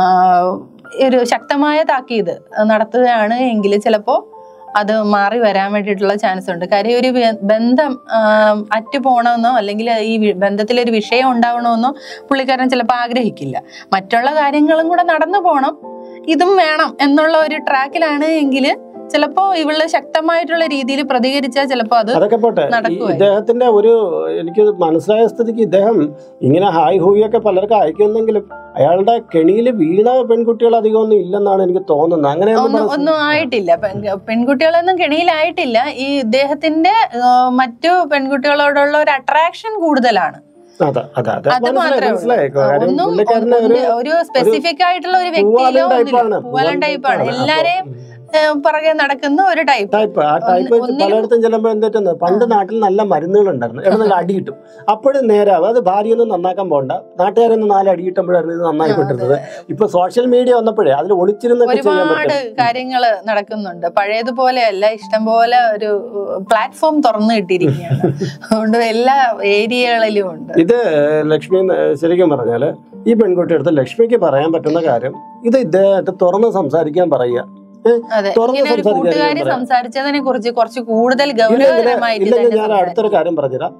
ഒരു ശക്തമായ താക്കീത് നടത്തുകയാണ് എങ്കിൽ ചിലപ്പോൾ അത് മാറി വരാൻ വേണ്ടിയിട്ടുള്ള ചാൻസ് ഉണ്ട് കാര്യം ഒരു ബ- ബന്ധം ആം, അറ്റുപോകണമെന്നോ അല്ലെങ്കിൽ ഈ വി- ബന്ധത്തിലൊരു വിഷയം ഉണ്ടാവണമെന്നോ പുള്ളിക്കാരൻ ചിലപ്പോൾ ആഗ്രഹിക്കില്ല മറ്റുള്ള കാര്യങ്ങളും കൂടെ നടന്നു പോകണം ഇതും വേണം എന്നുള്ള ഒരു ട്രാക്കിലാണ് എങ്കിൽ ചിലപ്പോൾ ഇവള് ശക്തമായിട്ടുള്ള രീതിയിൽ പ്രതികരിച്ചാൽ ചിലപ്പോൾ അത് അതൊക്കെ പോട്ടെ ഈ നടക്കുവായി. ഇദ്ദേഹത്തിന്റെ ഒരു എനിക്ക് മനസ്സിലായ സ്ഥിതിക്ക് ഇദ്ദേഹം ഇങ്ങനെ ഹായ് ഹൂയൊക്കെ പലർക്കും അയക്കുന്നെങ്കിലും അയാളുടെ കെണിയിൽ വീണ പെൺകുട്ടികൾ അധികം ഒന്നും ഇല്ലെന്നാണ് എനിക്ക് തോന്നുന്നത് ഒന്നും അങ്ങനെയൊന്നും ഒന്നും ആയിട്ടില്ല പെൺ- പെൺകുട്ടികളൊന്നും കെണിയിലായിട്ടില്ല ഈ ഇദ്ദേഹത്തിന്റെ ആ, മറ്റു പെൺകുട്ടികളോടുള്ള ഒരു അട്രാക്ഷൻ കൂടുതലാണ് അതെ അതെ അതെ അത് മനസ്സിലായി മാത്രമേ മനസ്സിലായി ഉള്ളൂ. കാര്യം ഒന്നും പുള്ളിക്കാരനെ ഒരു ഒന്ന് ഒരു സ്പെസിഫിക് ആയിട്ടുള്ള ഒരു വ്യക്തിയിലോ പൂവാലൻ ടൈപ്പാണ് പൂവലൻ ടൈപ്പാണ് എല്ലാരെയും ഏ, പുറകെ നടക്കുന്ന ഒരു ടൈപ്പ് ടൈപ്പ് ആ ടൈപ്പ് ഒന്നിനും- പലയിടത്തും ചെല്ലുമ്പോൾ എന്തെറ്റുന്നത് പണ്ട് നാട്ടിൽ നല്ല മരുന്നുകൾ ഉണ്ടായിരുന്നു എവിടെ അടി കിട്ടും അപ്പോഴും നേരാവും അത് ഭാര്യയൊന്നും നന്നാക്കാൻ പോകണ്ട നാട്ടുകാരൊന്നും നാല് അടി കിട്ടുമ്പോഴായിരുന്നു ഇത് നന്നായിക്കൊണ്ടിരുന്നത് ഇപ്പൊ സോഷ്യൽ മീഡിയ വന്നപ്പോഴേ അതിൽ ഒളിച്ചിരുന്നൊക്കെ ചെയ്യാൻ ഒരുപാട് പറ്റും കാര്യങ്ങൾ നടക്കുന്നുണ്ട് പഴയതുപോലെയല്ല ഇഷ്ടം പോലെ ഒരു പ്ലാറ്റ്ഫോം തുറന്നു കിട്ടിയിരിക്കുകയാണ് അതുകൊണ്ട് എല്ലാ ഏരിയകളിലും ഉണ്ട് ഇത് ലക്ഷ്മി ഏഹ് ശരിക്കും പറഞ്ഞാല് ഈ പെൺകുട്ടി അടുത്ത് ലക്ഷ്മിക്ക് പറയാൻ പറ്റുന്ന കാര്യം ഇത് ഇദ്ദേഹത്തെ തുറന്ന് സംസാരിക്കാൻ പറയുക അതെ തുറന്ന് ഇങ്ങനെ ഒരു സംസാരിക്കാൻ കൂട്ടുകാരി പറയാം. സംസാരിച്ചതിനെ കുറിച്ച് കുറച്ച് കൂടുതൽ ഇല്ലെങ്കിൽ ഗൗരവകരമായിട്ട് ഇല്ലെങ്കിൽ തന്നെ ഞാൻ സംസാരിക്കും. അടുത്തൊരു കാര്യം പറഞ്ഞുതരാം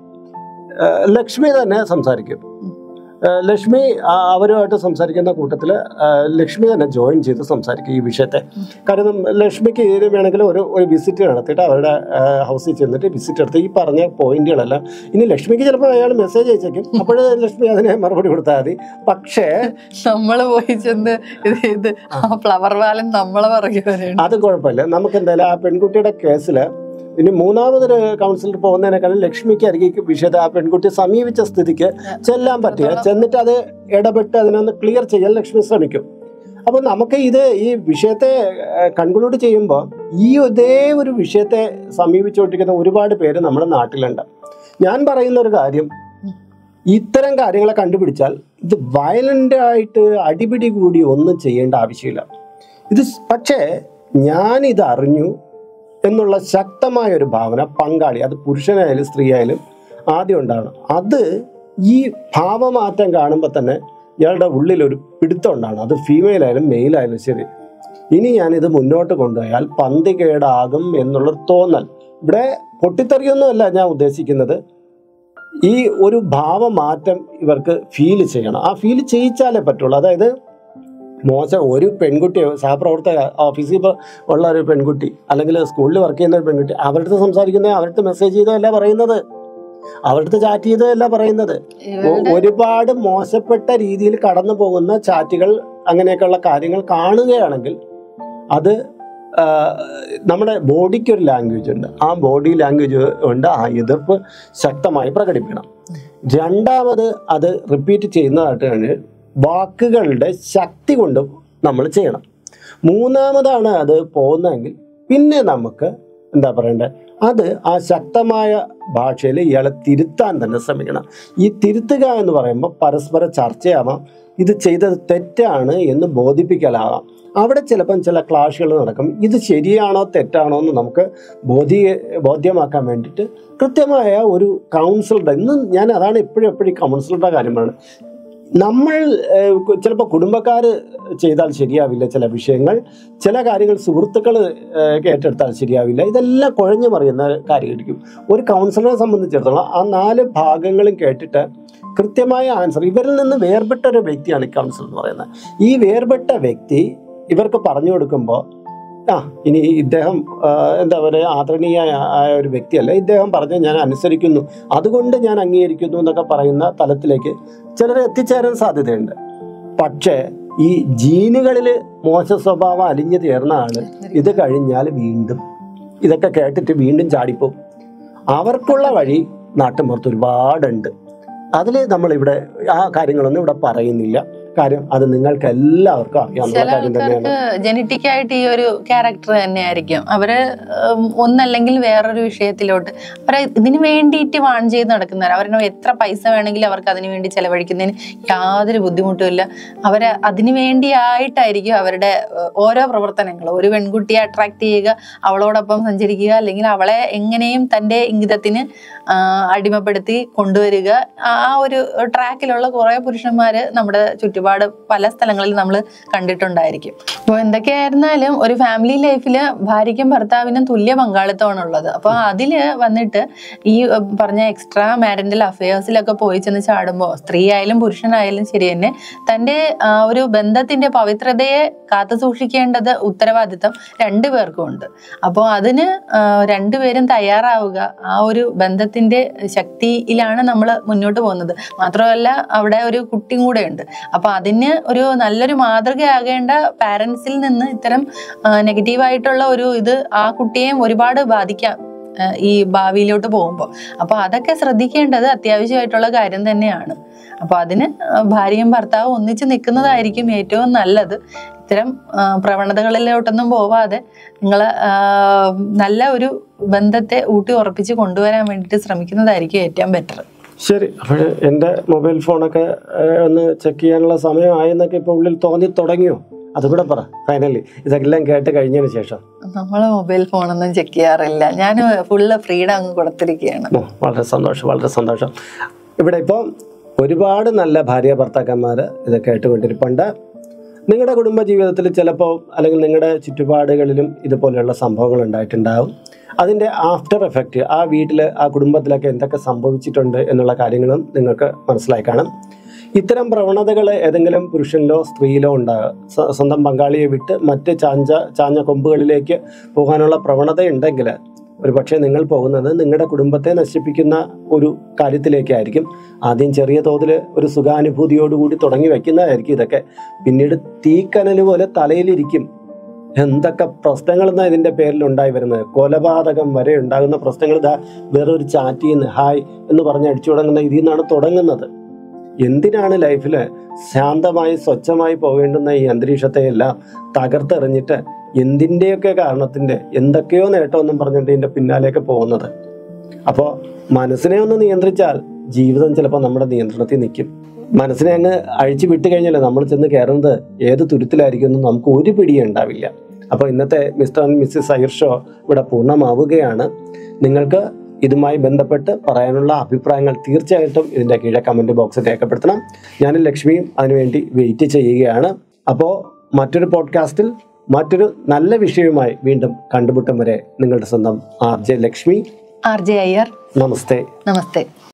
ഏഹ് ലക്ഷ്മി തന്നെ സംസാരിക്കും ഏഹ് ലക്ഷ്മി ആ, അവരുമായിട്ട് സംസാരിക്കുന്ന കൂട്ടത്തിൽ ലക്ഷ്മി തന്നെ ജോയിൻ ചെയ്ത് സംസാരിക്കും ഈ വിഷയത്തെ കാരണം ലക്ഷ്മിക്ക് ഇതിന് വേണമെങ്കിൽ ഒരു ഒരു വിസിറ്റ് നടത്തിയിട്ട് അവരുടെ ഹൗസിൽ ചെന്നിട്ട് വിസിറ്റ് എടുത്ത് ഈ പറഞ്ഞ പോയിന്റുകളെല്ലാം ഇനി ലക്ഷ്മിക്ക് ചിലപ്പോൾ അയാൾ മെസ്സേജ് അയച്ചേക്കും അപ്പോഴേ ലക്ഷ്മി അതിനെ മറുപടി കൊടുത്താൽ മതി പക്ഷേ നമ്മള് പോയി ചെന്ന് ഇത് ഇത് ആ ഫ്ലവർ വാലൻ നമ്മളെ പുറകെ വരെയുണ്ട് അത് കുഴപ്പമില്ല നമുക്ക് എന്തായാലും ആ പെൺകുട്ടിയുടെ കേസിൽ ഇനി മൂന്നാമതൊരു കൗൺസിലർ പോകുന്നതിനേക്കാളും ലക്ഷ്മിക്ക് അരികെ വിഷയത്തെ ആ പെൺകുട്ടി സമീപിച്ച സ്ഥിതിക്ക് ചെല്ലാൻ പറ്റുക ചെന്നിട്ട് അത് ഇടപെട്ട് അതിനൊന്ന് ക്ലിയർ ചെയ്യാൻ ലക്ഷ്മി ശ്രമിക്കും അപ്പൊ നമുക്ക് ഇത് ഈ വിഷയത്തെ കൺക്ലൂഡ് ചെയ്യുമ്പോൾ ഈ ഇതേ ഒരു വിഷയത്തെ സമീപിച്ചുകൊണ്ടിരിക്കുന്ന ഒരുപാട് പേര് നമ്മുടെ നാട്ടിലുണ്ട് ഞാൻ പറയുന്ന ഒരു കാര്യം ഇത്തരം കാര്യങ്ങളെ കണ്ടുപിടിച്ചാൽ ഇത് വയലന്റ് ആയിട്ട് അടിപിടി കൂടി ഒന്നും ചെയ്യേണ്ട ആവശ്യമില്ല ഇത് സ് പക്ഷേ ഞാനിത് അറിഞ്ഞു എന്നുള്ള ശക്തമായ ഒരു ഭാവന പങ്കാളി അത് പുരുഷനായാലും സ്ത്രീ ആയാലും ആദ്യം ഉണ്ടാവണം അത് ഈ ഭാവമാറ്റം കാണുമ്പോൾ തന്നെ ഇയാളുടെ ഉള്ളിൽ ഒരു പിടുത്തം ഉണ്ടാവണം അത് ഫീമെയിൽ ആയാലും മെയിൽ ആയാലും ശരി ഇനി ഞാനിത് മുന്നോട്ട് കൊണ്ടുപോയാൽ പന്തി കേടാകും എന്നുള്ളൊരു തോന്നൽ ഇവിടെ പൊട്ടിത്തെറിയൊന്നുമല്ല ഞാൻ ഉദ്ദേശിക്കുന്നത് ഈ ഒരു ഭാവമാറ്റം ഇവർക്ക് ഫീൽ ചെയ്യണം ആ ഫീൽ ചെയ്യിച്ചാലേ പറ്റുള്ളൂ അതായത് മോശം ഒരു പെൺകുട്ടി സഹപ്രവർത്തക ഓഫീസിൽ ഇപ്പോൾ ഉള്ള ഒരു പെൺകുട്ടി അല്ലെങ്കിൽ സ്കൂളിൽ വർക്ക് ചെയ്യുന്ന ഒരു പെൺകുട്ടി അവരുടെ അടുത്ത് സംസാരിക്കുന്നത് അവരുടെ അടുത്ത് മെസ്സേജ് ചെയ്തതല്ല പറയുന്നത് അവരുടെ അടുത്ത് ചാറ്റ് ചെയ്തതല്ല പറയുന്നത് ഒ- ഇവളുടെ ഒരുപാട് മോശപ്പെട്ട രീതിയിൽ കടന്നു പോകുന്ന ചാറ്റുകൾ അങ്ങനെയൊക്കെയുള്ള കാര്യങ്ങൾ കാണുകയാണെങ്കിൽ അത് ആ, നമ്മുടെ ബോഡിക്ക് ഒരു ലാംഗ്വേജ് ഉണ്ട് ആ ബോഡി ലാംഗ്വേജ് കൊണ്ട് ആ എതിർപ്പ് ശക്തമായി പ്രകടിപ്പിക്കണം രണ്ടാമത് അത് റിപ്പീറ്റ് ചെയ്യുന്നതായിട്ട് കഴിഞ്ഞ് വാക്കുകളുടെ ശക്തി കൊണ്ട് നമ്മൾ ചെയ്യണം മൂന്നാമതാണ് അത് പോകുന്നതെങ്കിൽ പിന്നെ നമുക്ക് എന്താ പറയണ്ടേ അത് ആ ശക്തമായ ഭാഷയിൽ ഇയാളെ തിരുത്താൻ തന്നെ ശ്രമിക്കണം ഈ തിരുത്തുക എന്ന് പറയുമ്പോൾ പരസ്പര ചർച്ചയാവാം ഇത് ചെയ്തത് തെറ്റാണ് എന്ന് ബോധിപ്പിക്കലാവാം അവിടെ ചിലപ്പം ചില ക്ലാഷുകൾ നടക്കും ഇത് ശരിയാണോ തെറ്റാണോ എന്ന് നമുക്ക് ബോധ്യ ബോധ്യമാക്കാൻ വേണ്ടിയിട്ട് കൃത്യമായ ഒരു കൗൺസിലറുടെ ഇന്ന് ഞാൻ അതാണ് എപ്പോഴും എപ്പോഴും കൗൺസിലറുടെ കാര്യം പറയുന്നത് നമ്മൾ ചിലപ്പോൾ കുടുംബക്കാർ ചെയ്താൽ ശരിയാവില്ല ചില വിഷയങ്ങൾ ചില കാര്യങ്ങൾ സുഹൃത്തുക്കൾ ഏറ്റെടുത്താൽ ശരിയാവില്ല ഇതെല്ലാം കുഴഞ്ഞു മറിയുന്ന കാര്യമായിരിക്കും ഒരു കൗൺസിലറെ സംബന്ധിച്ചിടത്തോളം ആ നാല് ഭാഗങ്ങളും കേട്ടിട്ട് കൃത്യമായ ആൻസർ ഇവരിൽ നിന്ന് വേർപെട്ട ഒരു വ്യക്തിയാണ് ഈ കൗൺസിലർ എന്ന് പറയുന്നത് ഈ വേർപെട്ട വ്യക്തി ഇവർക്ക് പറഞ്ഞു കൊടുക്കുമ്പോൾ ആ ഇനി ഇദ്ദേഹം ആ, എന്താ പറയുക ആദരണീയ ആയ ഒരു വ്യക്തിയല്ല ഇദ്ദേഹം പറഞ്ഞ് ഞാൻ അനുസരിക്കുന്നു അതുകൊണ്ട് ഞാൻ അംഗീകരിക്കുന്നു എന്നൊക്കെ പറയുന്ന തലത്തിലേക്ക് ചിലർ എത്തിച്ചേരാൻ സാധ്യതയുണ്ട് പക്ഷേ ഈ ജീനുകളിൽ മോശ സ്വഭാവം അലിഞ്ഞു ചേർന്ന ആള് ഇത് കഴിഞ്ഞാൽ വീണ്ടും ഇതൊക്കെ കേട്ടിട്ട് വീണ്ടും ചാടിപ്പോവും അവർക്കുള്ള വഴി നാട്ടിൻപുറത്ത് ഒരുപാടുണ്ട് അതിൽ നമ്മളിവിടെ ആ കാര്യങ്ങളൊന്നും ഇവിടെ പറയുന്നില്ല കാര്യം അത് നിങ്ങൾക്ക് എല്ലാവർക്കും അറിയാവുന്ന ചില കാര്യം തന്നെയാണ് ആൾക്കാർക്ക് ജനറ്റിക് ആയിട്ട് ഈ ഒരു ക്യാരക്ടർ തന്നെ ആയിരിക്കും അവര് ഉം, ഒന്നല്ലെങ്കിൽ വേറൊരു വിഷയത്തിലോട്ട് അവരെ ഇതിനു വേണ്ടിയിട്ട് വാൺ ചെയ്ത് നടക്കുന്നവർ അവരെ എത്ര പൈസ വേണമെങ്കിലും അവർക്ക് അതിനു വേണ്ടി ചെലവഴിക്കുന്നതിന് യാതൊരു ബുദ്ധിമുട്ടും ഇല്ല അവരെ അതിനു വേണ്ടിയായിട്ടായിരിക്കും അവരുടെ ഏഹ്, ഓരോ പ്രവർത്തനങ്ങളും ഒരു പെൺകുട്ടിയെ അട്രാക്ട് ചെയ്യുക അവളോടൊപ്പം സഞ്ചരിക്കുക അല്ലെങ്കിൽ അവളെ എങ്ങനെയും തൻ്റെ ഇംഗിതത്തിന് ആ, അടിമപ്പെടുത്തി കൊണ്ടുവരിക ആ ആ ഒരു ട്രാക്കിലുള്ള കുറേ പുരുഷന്മാര് നമ്മുടെ ചുറ്റുപാട് പല സ്ഥലങ്ങളിൽ നമ്മൾ കണ്ടിട്ടുണ്ടായിരിക്കും അപ്പോൾ എന്തൊക്കെയായിരുന്നാലും ഒരു ഫാമിലി ലൈഫിൽ ഭാര്യയ്ക്കും ഭർത്താവിനും തുല്യ പങ്കാളിത്തമാണ് ഉള്ളത് അപ്പോൾ അതിൽ വന്നിട്ട് ഈ ഏഹ്, പറഞ്ഞ എക്സ്ട്രാ മാരിറ്റൽ അഫയേഴ്സിലൊക്കെ പോയി ചെന്ന് ചാടുമ്പോൾ സ്ത്രീ ആയാലും പുരുഷനായാലും ശരി തന്നെ തൻ്റെ ആ, ഒരു ബന്ധത്തിന്റെ പവിത്രതയെ കാത്തു സൂക്ഷിക്കേണ്ടത് ഉത്തരവാദിത്തം രണ്ടു പേർക്കും ഉണ്ട് അപ്പോൾ അതിന് ആ, രണ്ടുപേരും തയ്യാറാവുക ആ ഒരു ബന്ധത്തിന്റെ ശക്തിയിലാണ് നമ്മൾ മുന്നോട്ട് പോകുന്നത് മാത്രമല്ല അവിടെ ഒരു കുട്ടിയും കൂടെ ഉണ്ട് അപ്പൊ അതിന് ഒരു നല്ലൊരു മാതൃകയാകേണ്ട പാരൻസിൽ നിന്ന് ഇത്തരം നെഗറ്റീവായിട്ടുള്ള ഒരു ഇത് ആ കുട്ടിയെയും ഒരുപാട് ബാധിക്കാം ആ, ഈ ഭാവിയിലോട്ട് പോകുമ്പോൾ അപ്പൊ അതൊക്കെ ശ്രദ്ധിക്കേണ്ടത് അത്യാവശ്യമായിട്ടുള്ള കാര്യം തന്നെയാണ് അപ്പൊ അതിന് ആ, ഭാര്യയും ഭർത്താവും ഒന്നിച്ച് നിൽക്കുന്നതായിരിക്കും ഏറ്റവും നല്ലത് ഇത്തരം ആ, പ്രവണതകളിലോട്ടൊന്നും പോവാതെ നിങ്ങൾ നല്ല ഒരു ബന്ധത്തെ ഊട്ടി ഉറപ്പിച്ച് കൊണ്ടുവരാൻ വേണ്ടിയിട്ട് ശ്രമിക്കുന്നതായിരിക്കും ഏറ്റവും ബെറ്റർ ശരി അപ്പോൾ എൻ്റെ മൊബൈൽ ഫോണൊക്കെ ഏഹ്, ഒന്ന് ചെക്ക് ചെയ്യാനുള്ള സമയമായെന്നൊക്കെ ഇപ്പോൾ ഉള്ളിൽ തോന്നി തുടങ്ങിയോ അതുകൂടെ പറ ഫൈനലി ഇതെല്ലാം കേട്ട് കഴിഞ്ഞതിന് ശേഷം നമ്മൾ മൊബൈൽ ഫോണൊന്നും ചെക്ക് ചെയ്യാറില്ല ഞാൻ ഫുള്ള് ഫ്രീഡം അങ്ങ് കൊടുത്തിരിക്കുകയാണ് ഓ, വളരെ സന്തോഷം വളരെ സന്തോഷം ഇവിടെ ഇപ്പോൾ ഒരുപാട് നല്ല ഭാര്യ ഭർത്താക്കന്മാർ ഇത് കേട്ടുകൊണ്ടിരിപ്പുണ്ട് നിങ്ങളുടെ കുടുംബ ജീവിതത്തിൽ ചിലപ്പോൾ അല്ലെങ്കിൽ നിങ്ങളുടെ ചുറ്റുപാടുകളിലും ഇതുപോലെയുള്ള സംഭവങ്ങൾ ഉണ്ടായിട്ടുണ്ടാവും അതിൻ്റെ ആഫ്റ്റർ എഫക്റ്റ് ആ വീട്ടിൽ ആ കുടുംബത്തിലൊക്കെ എന്തൊക്കെ സംഭവിച്ചിട്ടുണ്ട് എന്നുള്ള കാര്യങ്ങളും നിങ്ങൾക്ക് മനസ്സിലായി കാണും ഇത്തരം പ്രവണതകൾ ഏതെങ്കിലും പുരുഷനിലോ സ്ത്രീയിലോ ഉണ്ടാകുക സ്വ- സ്വന്തം പങ്കാളിയെ വിട്ട് മറ്റ് ചാഞ്ച ചാഞ്ഞ കൊമ്പുകളിലേക്ക് പോകാനുള്ള പ്രവണത ഉണ്ടെങ്കിൽ ഒരു പക്ഷേ നിങ്ങൾ പോകുന്നത് നിങ്ങളുടെ കുടുംബത്തെ നശിപ്പിക്കുന്ന ഒരു കാര്യത്തിലേക്കായിരിക്കും ആദ്യം ചെറിയ തോതിൽ ഒരു സുഖാനുഭൂതിയോടുകൂടി തുടങ്ങി വെക്കുന്നതായിരിക്കും ഇതൊക്കെ പിന്നീട് തീക്കനൽ പോലെ തലയിലിരിക്കും എന്തൊക്കെ പ്രശ്നങ്ങൾ എന്നാ ഇതിന്റെ പേരിൽ ഉണ്ടായി വരുന്നത് കൊലപാതകം വരെ ഉണ്ടാകുന്ന പ്രശ്നങ്ങൾ ഇതാ വേറെ ഒരു ചാറ്റിൽ നിന്ന് ഹായ് എന്ന് പറഞ്ഞ് അടിച്ചു തുടങ്ങുന്ന ഇതിൽ നിന്നാണ് തുടങ്ങുന്നത് എന്തിനാണ് ലൈഫിൽ ശാന്തമായി സ്വച്ഛമായി പോകേണ്ടുന്ന ഈ അന്തരീക്ഷത്തെ എല്ലാം തകർത്തെറിഞ്ഞിട്ട് എന്തിൻ്റെയൊക്കെ കാരണത്തിന്റെ എന്തൊക്കെയോ നേട്ടമൊന്നും പറഞ്ഞിട്ട് ഇതിന്റെ പിന്നാലേക്ക് പോകുന്നത് അപ്പോൾ മനസ്സിനെ ഒന്ന് നിയന്ത്രിച്ചാൽ ജീവിതം ചിലപ്പോൾ നമ്മുടെ നിയന്ത്രണത്തിൽ നിൽക്കും മനസ്സിനെ അങ്ങ് അഴിച്ചു വിട്ട് കഴിഞ്ഞാൽ നമ്മൾ ചെന്ന് കയറുന്നത് ഏത് തുരുത്തിലായിരിക്കും എന്ന് നമുക്ക് ഒരു പിടിയും ഉണ്ടാവില്ല അപ്പോൾ ഇന്നത്തെ Mr and Mrs Iyer show ഇവിടെ പൂർണ്ണമാവുകയാണ് നിങ്ങൾക്ക് ഇതുമായി ബന്ധപ്പെട്ട് പറയാനുള്ള അഭിപ്രായങ്ങൾ തീർച്ചയായിട്ടും ഇതിൻ്റെ കീഴെ കമൻറ്റ് ബോക്സിൽ രേഖപ്പെടുത്തണം ഞാനും ലക്ഷ്മിയും അതിനുവേണ്ടി വെയിറ്റ് ചെയ്യുകയാണ് അപ്പോൾ മറ്റൊരു പോഡ്കാസ്റ്റിൽ മറ്റൊരു നല്ല വിഷയവുമായി വീണ്ടും കണ്ടുമുട്ടും വരെ നിങ്ങളുടെ സ്വന്തം R J Lakshmi R J Iyer നമസ്തേ നമസ്തേ